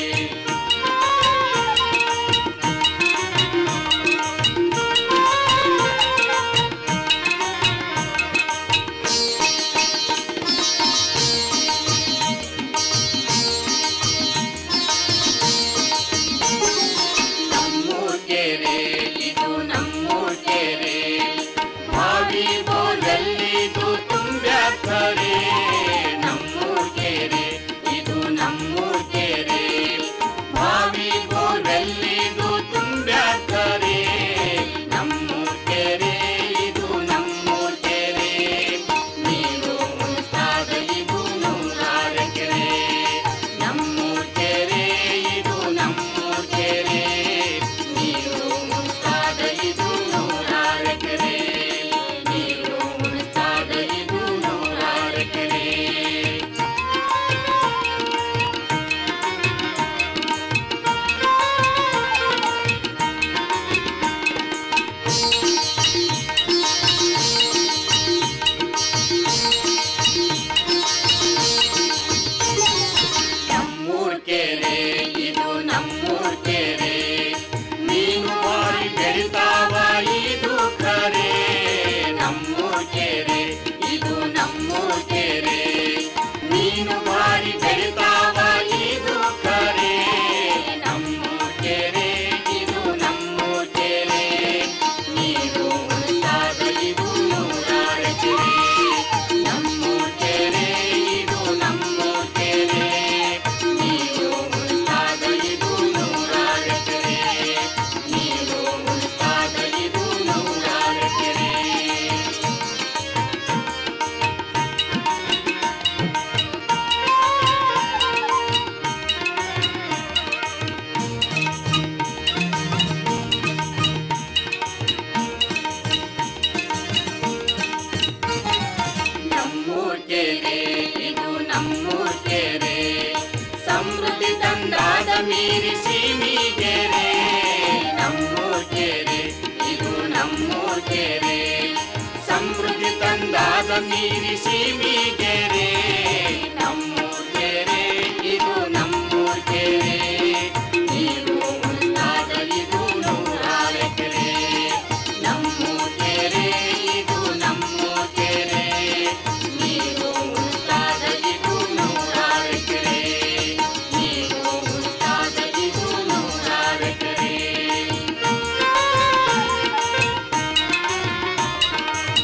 ನಮ್ಮೂರ್ ಕೆರೆ ಇದು ನಮ್ಮೂರ್ ಕೆರೆ ಬಾವಿ ಬೋಲಲ್ಲಿದು ತುಂಬ್ಯಾಕರೆ ನಮ್ಮೂರ್ ಕೆರೆ ಇದು ನಮ್ಮೂರ್ ಕೆರೆ ಬಾವಿ ಬೋಲಲ್ಲಿದು ತುಂಬ್ಯಾಕರೆ ನಮ್ಮೂರ್ ಕೆರೆ ಇದು ನಮ್ಮೂರ್ ಕೆರೆ ನೀರು ಉಳಿಸ್ದಾಗ ಇದು ನೂರಾರು ಎಕರೆ ನಮ್ಮೂರ್ ಕೆರೆ ಇದು ನಮ್ಮೂರ್ ಕೆರೆ ನೀರು ಉಳಿಸ್ದಾಗ ಇದು ನೂರಾರು ಎಕರೆ ನೀರು ಉಳಿಸ್ದಾಗ ಇದು ನೂರಾರು ಎಕರೆ ನಮ್ಮೂರ್ ಕೆರೆ ಇದು ನಮ್ಮೂರ್ ಕೆರೆ ಮೀನು ಬಾರಿ ಬೆಳಿತಾವ ಇದು ಕರೆ ನಮ್ಮೂರ್ ಕೆರೆ ಇದು ನಮ್ಮೂರ್ ಕೆರೆ ಮೀನು ಬಾರಿ ಬೆಳಿತಾವ ಇದು ಕರೆ ನಮ್ಮೂರ್ ಕೆರೆ ಇದು ನಮ್ಮೂರ್ ಕೆರೆ ನೀರು ಉಳಿದಾಗ ಇದು ನೂರಾರು ಎಕರೆ ನಮ್ಮೂರ್ ಕೆರೆ ಇದು ನಮ್ಮೂರ್ ಕೆರೆ ನೀರು ಉಳಿದಾಗ ಇದು ನೂರಾರು ಎಕರೆ ನೀರು ಉಳಿದಾಗ ಇದು ನೂರಾರು ಎಕರೆ ನಮ್ಮೂರ್ ಕೆರೆ ಇದು ನಮ್ಮೂರ್ ಕೆರೆ ಸಮೃದ್ಧಿ ತಂದಾದ ಮೀರಿ ಸೀಮಿಗೆರೆ ನಮ್ಮೂರ್ ಕೆರೆ ಇದು ನಮ್ಮೂರ್ ಕೆರೆ ಸಮೃದ್ಧಿ ತಂದಾದ ಮೀರಿ ಸೀಮಿಗೆರೆ ನಮ್ಮೂರ್ ಕೆರೆ ಇದು ನಮ್ಮೂರ್ ಕೆರೆ ನೀರು ಉಳಿದಾಗ ಇದು ನೂರಾರು ಎಕರೆ ನಮ್ಮೂರ್ ಕೆರೆ ಇದು ನಮ್ಮೂರ್ ಕೆರೆ ನೀರು ಉಳಿದಾಗ ಇದು ನೂರಾರು ಎಕರೆ ನೀರು ಉಳಿದಾಗ ಇದು ನೂರಾರು ಎಕರೆ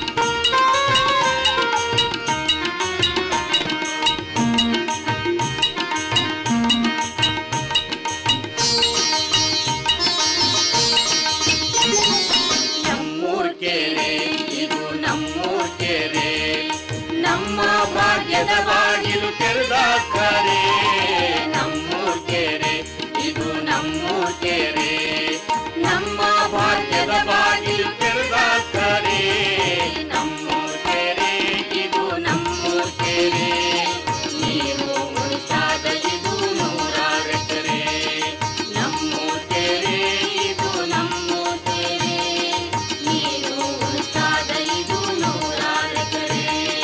ಕೆರೆ ನಮ್ಮ ಭಾಗ್ಯದ ಬಾಗಿಲು ತೆರೆದಾಕರೆ ನಮ್ಮೂರ್ ಕೆರೆ ಇದು ನಮ್ಮೂರ್ ಕೆರೆ ನಮ್ಮ ಭಾಗ್ಯದ ಬಾಗಿಲು ತೆರೆದಾಕರೆ ನಮ್ಮೂರ್ ಕೆರೆ ಇದು ನಮ್ಮೂರ್ ಕೆರೆ ನೀರು ಉಳಿತಾದ ಇದು ನೂರಾರು ಎಕರೆ ನಮ್ಮೂರ್ ಕೆರೆ ಇದು ನಮ್ಮೂರ್ ಕೆರೆ ನೀರು ಉಳಿತಾದ ಇದು ನೂರಾರು ಎಕರೆ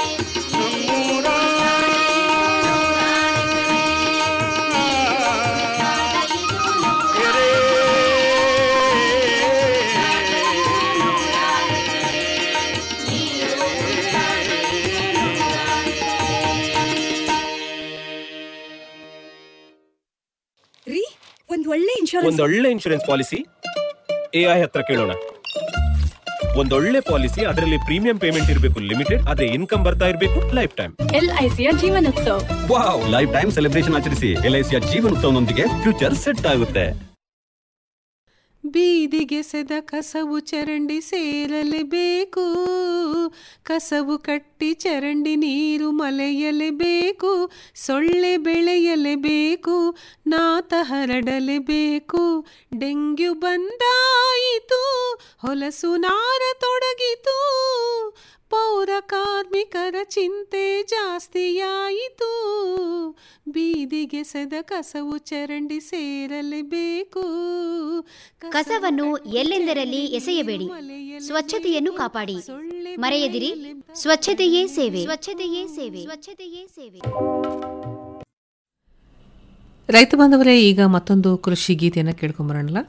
ರೀ ಒಂದ್ ಒಳ್ಳೆ ಇನ್ಶೂರೆನ್ಸ್ ಒಂದೊಳ್ಳೆ ಇನ್ಶೂರೆನ್ಸ್ ಪಾಲಿಸಿ ಎ ಐ ಹತ್ರ ಕೇಳೋಣ ಒಂದೊಳ್ಳೆ ಪಾಲಿಸಿ ಅದರಲ್ಲಿ ಪ್ರೀಮಿಯಂ ಪೇಮೆಂಟ್ ಇರಬೇಕು ಲಿಮಿಟೆಡ್ ಅದೇ ಇನ್ಕಮ್ ಬರ್ತಾ ಇರಬೇಕು ಲೈಫ್ ಟೈಮ್ ಎಲ್ ಐ ಸಿಯ Jeevanotsava wow lifetime celebration ಆಚರಿಸಿ ಎಲ್ ಐ ಸಿಯ ಜೀವನೋತ್ಸವನೊಂದಿಗೆ ಫ್ಯೂಚರ್ ಸೆಟ್ ಆಗುತ್ತೆ ಬೀದಿಗೆ ಸೆದ ಕಸವು ಚರಂಡಿ ಸೇರಲೇಬೇಕು ಕಸವು ಕಟ್ಟಿ ಚರಂಡಿ ನೀರು ಮಲೆಯಲೇಬೇಕು ಸೊಳ್ಳೆ ಬೆಳೆಯಲೇಬೇಕು ನಾತ ಹರಡಲೇಬೇಕು ಡೆಂಗ್ಯೂ ಬಂದಾಯಿತು ಹೊಲಸು ನಾರ ತೊಡಗಿತು ಪೌರ ಕಾರ್ಮಿಕರ ಚಿಂತೆ ಜಾಸ್ತಿಯಾಯಿತು ಬೀದಿಗೆ ಸೆದ ಕಸವು ಚರಂಡಿ ಸೇರಲೇಬೇಕು ಕಸವನ್ನು ಎಲ್ಲೆಂದರಲ್ಲಿ ಎಸೆಯಬೇಡಿ ಸ್ವಚ್ಛತೆಯನ್ನು ಕಾಪಾಡಿ ಮರೆಯದಿರಿ ಸ್ವಚ್ಛತೆಯೇ ಸೇವೆ ಸ್ವಚ್ಛತೆಯೇ ಸೇವೆ ಸ್ವಚ್ಛತೆಯೇ ಸೇವೆ ರೈತ ಬಾಂಧವರೇ ಈಗ ಮತ್ತೊಂದು ಕೃಷಿ ಗೀತೆಯನ್ನು ಕೇಳ್ಕೊಂಬರೋಣಲ್ಲ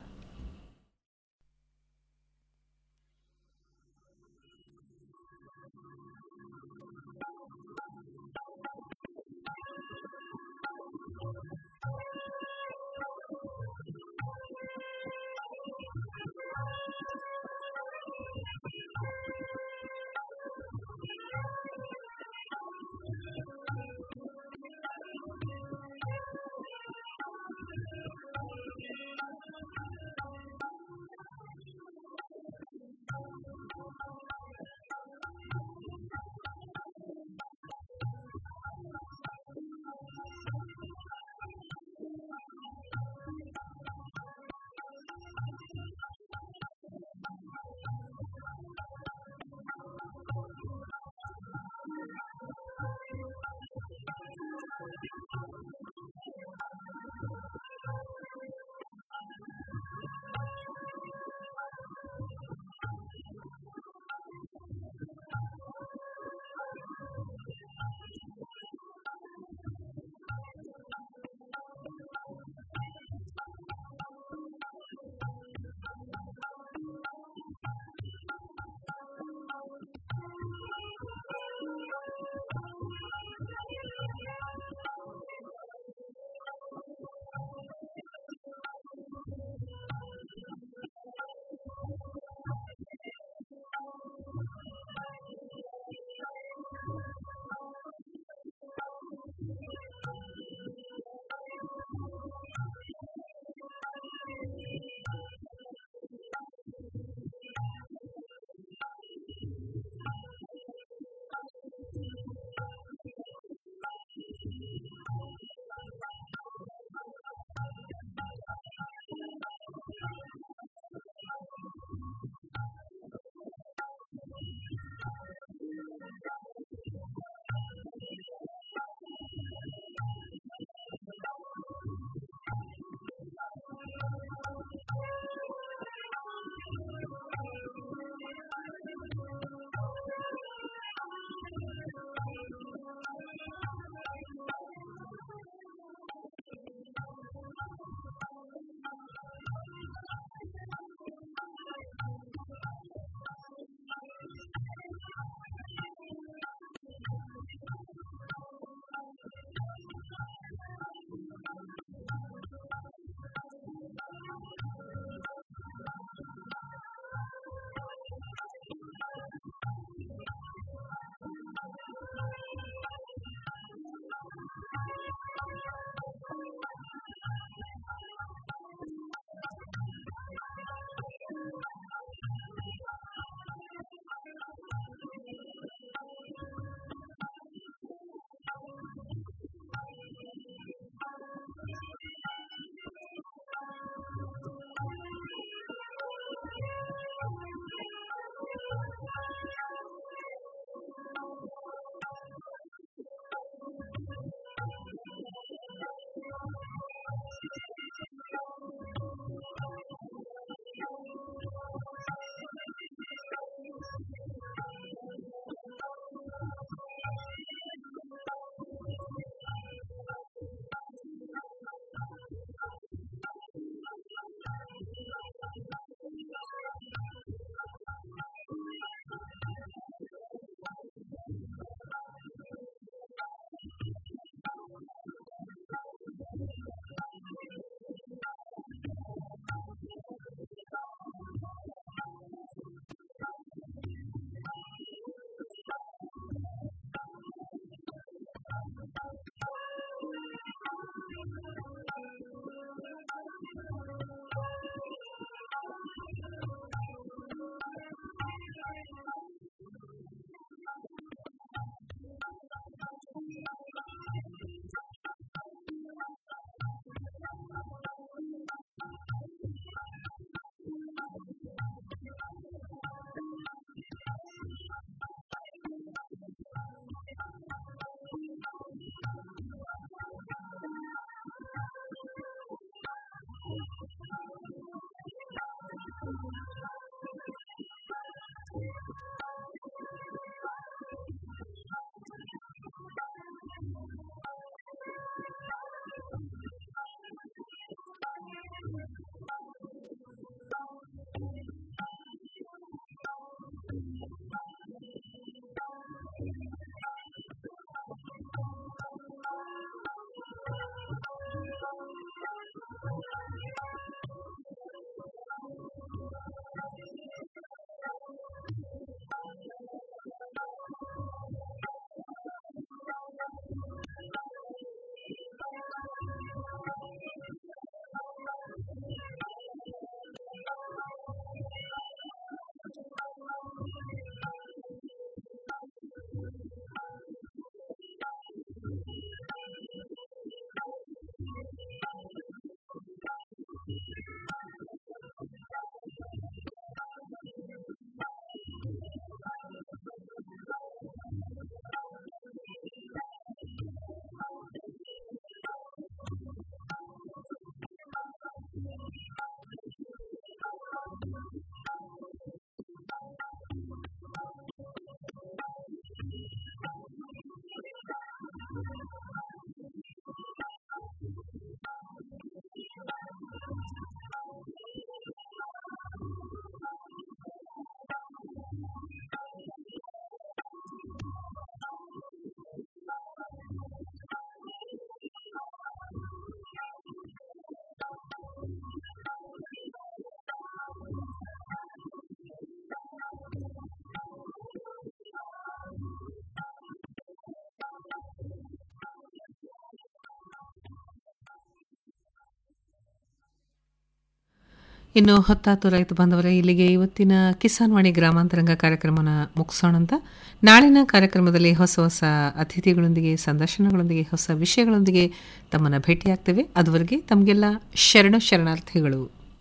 ಇನ್ನು ಹೊತ್ತಾತು ರೈತ ಬಾಂಧವರೇ ಇಲ್ಲಿಗೆ ಇವತ್ತಿನ ಕಿಸಾನ್ ವಾಣಿ ಗ್ರಾಮಾಂತರಂಗ ಕಾರ್ಯಕ್ರಮನ ಮುಗಿಸೋಣ ಅಂತ ನಾಳಿನ ಕಾರ್ಯಕ್ರಮದಲ್ಲಿ ಹೊಸ ಹೊಸ ಅತಿಥಿಗಳೊಂದಿಗೆ ಸಂದರ್ಶನಗಳೊಂದಿಗೆ ಹೊಸ ವಿಷಯಗಳೊಂದಿಗೆ ತಮ್ಮನ್ನು ಭೇಟಿಯಾಗ್ತೇವೆ ಅದುವರೆಗೆ ತಮಗೆಲ್ಲ ಶರಣ ಶರಣಾರ್ಥಿಗಳು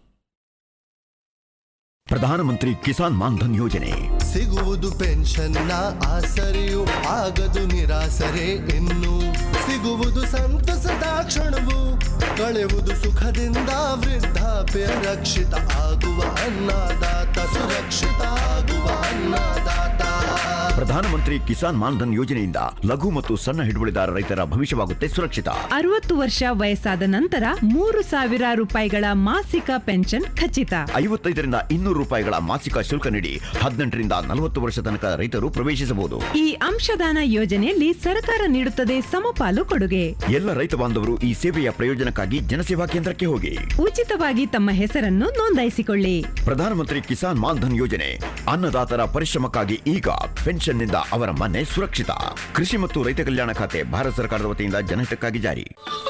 ಪ್ರಧಾನಮಂತ್ರಿ ಕಿಸಾನ್ ಮಾನ್ಧನ್ ಯೋಜನೆ ಸಿಗುವುದು ಪೆನ್ಷನ್ನ ಆಸರೆಯು ಆಗದು ನಿರಾಸರೆ ಇನ್ನು ಸಿಗುವುದು ಸಂತಸದ ಕ್ಷಣವು ಕಳೆಯುವುದು ಸುಖದಿಂದ ವೃದ್ಧಾಪ್ಯ ರಕ್ಷಿತ ಆಗುವ ಅನ್ನದಾತ ಸುರಕ್ಷಿತ ಆಗುವ ಅನ್ನದಾತ ಪ್ರಧಾನಮಂತ್ರಿ ಕಿಸಾನ್ ಮಾನ್ಧನ್ ಯೋಜನೆಯಿಂದ ಲಘು ಮತ್ತು ಸಣ್ಣ ಹಿಡುವಳಿದಾರ ರೈತರ ಭವಿಷ್ಯವಾಗುತ್ತೆ ಸುರಕ್ಷಿತ ಅರವತ್ತು ವರ್ಷ ವಯಸ್ಸಾದ ನಂತರ ಮೂರು ಸಾವಿರ ರೂಪಾಯಿಗಳ ಮಾಸಿಕ ಪೆನ್ಷನ್ ಖಚಿತ ಐವತ್ತೈದರಿಂದ ಇನ್ನೂರು ರೂಪಾಯಿಗಳ ಮಾಸಿಕ ಶುಲ್ಕ ನೀಡಿ ಹದಿನೆಂಟರಿಂದ ನಲವತ್ತು ವರ್ಷ ತನಕ ರೈತರು ಪ್ರವೇಶಿಸಬಹುದು ಈ ಅಂಶದಾನ ಯೋಜನೆಯಲ್ಲಿ ಸರ್ಕಾರ ನೀಡುತ್ತದೆ ಸಮಪಾಲು ಕೊಡುಗೆ ಎಲ್ಲ ರೈತ ಬಾಂಧವರು ಈ ಸೇವೆಯ ಪ್ರಯೋಜನಕ್ಕಾಗಿ ಜನಸೇವಾ ಕೇಂದ್ರಕ್ಕೆ ಹೋಗಿ ಉಚಿತವಾಗಿ ತಮ್ಮ ಹೆಸರನ್ನು ನೋಂದಾಯಿಸಿಕೊಳ್ಳಿ ಪ್ರಧಾನಮಂತ್ರಿ ಕಿಸಾನ್ ಮಾನ್ಧನ್ ಯೋಜನೆ ಅನ್ನದಾತರ ಪರಿಶ್ರಮಕ್ಕಾಗಿ ಈಗ ಪೆನ್ಷನ್ನಿಂದ ಅವರ ಮನೆ ಸುರಕ್ಷಿತ ಕೃಷಿ ಮತ್ತು ರೈತ ಕಲ್ಯಾಣ ಖಾತೆ ಭಾರತ ಸರ್ಕಾರದ ವತಿಯಿಂದ ಜನಹಿತಕ್ಕಾಗಿ ಜಾರಿ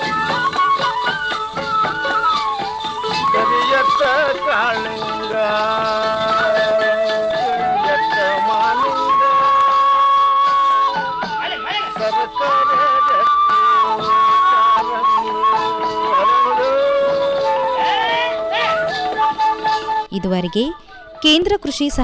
ಕರಿಯತ್ತ ಕಾಳಿಂಗ ಕರಿಯತ್ತ ಮಾಲಿಂಗ ಸರಕಾರ ಇದುವರೆಗೆ ಕೇಂದ್ರ ಕೃಷಿ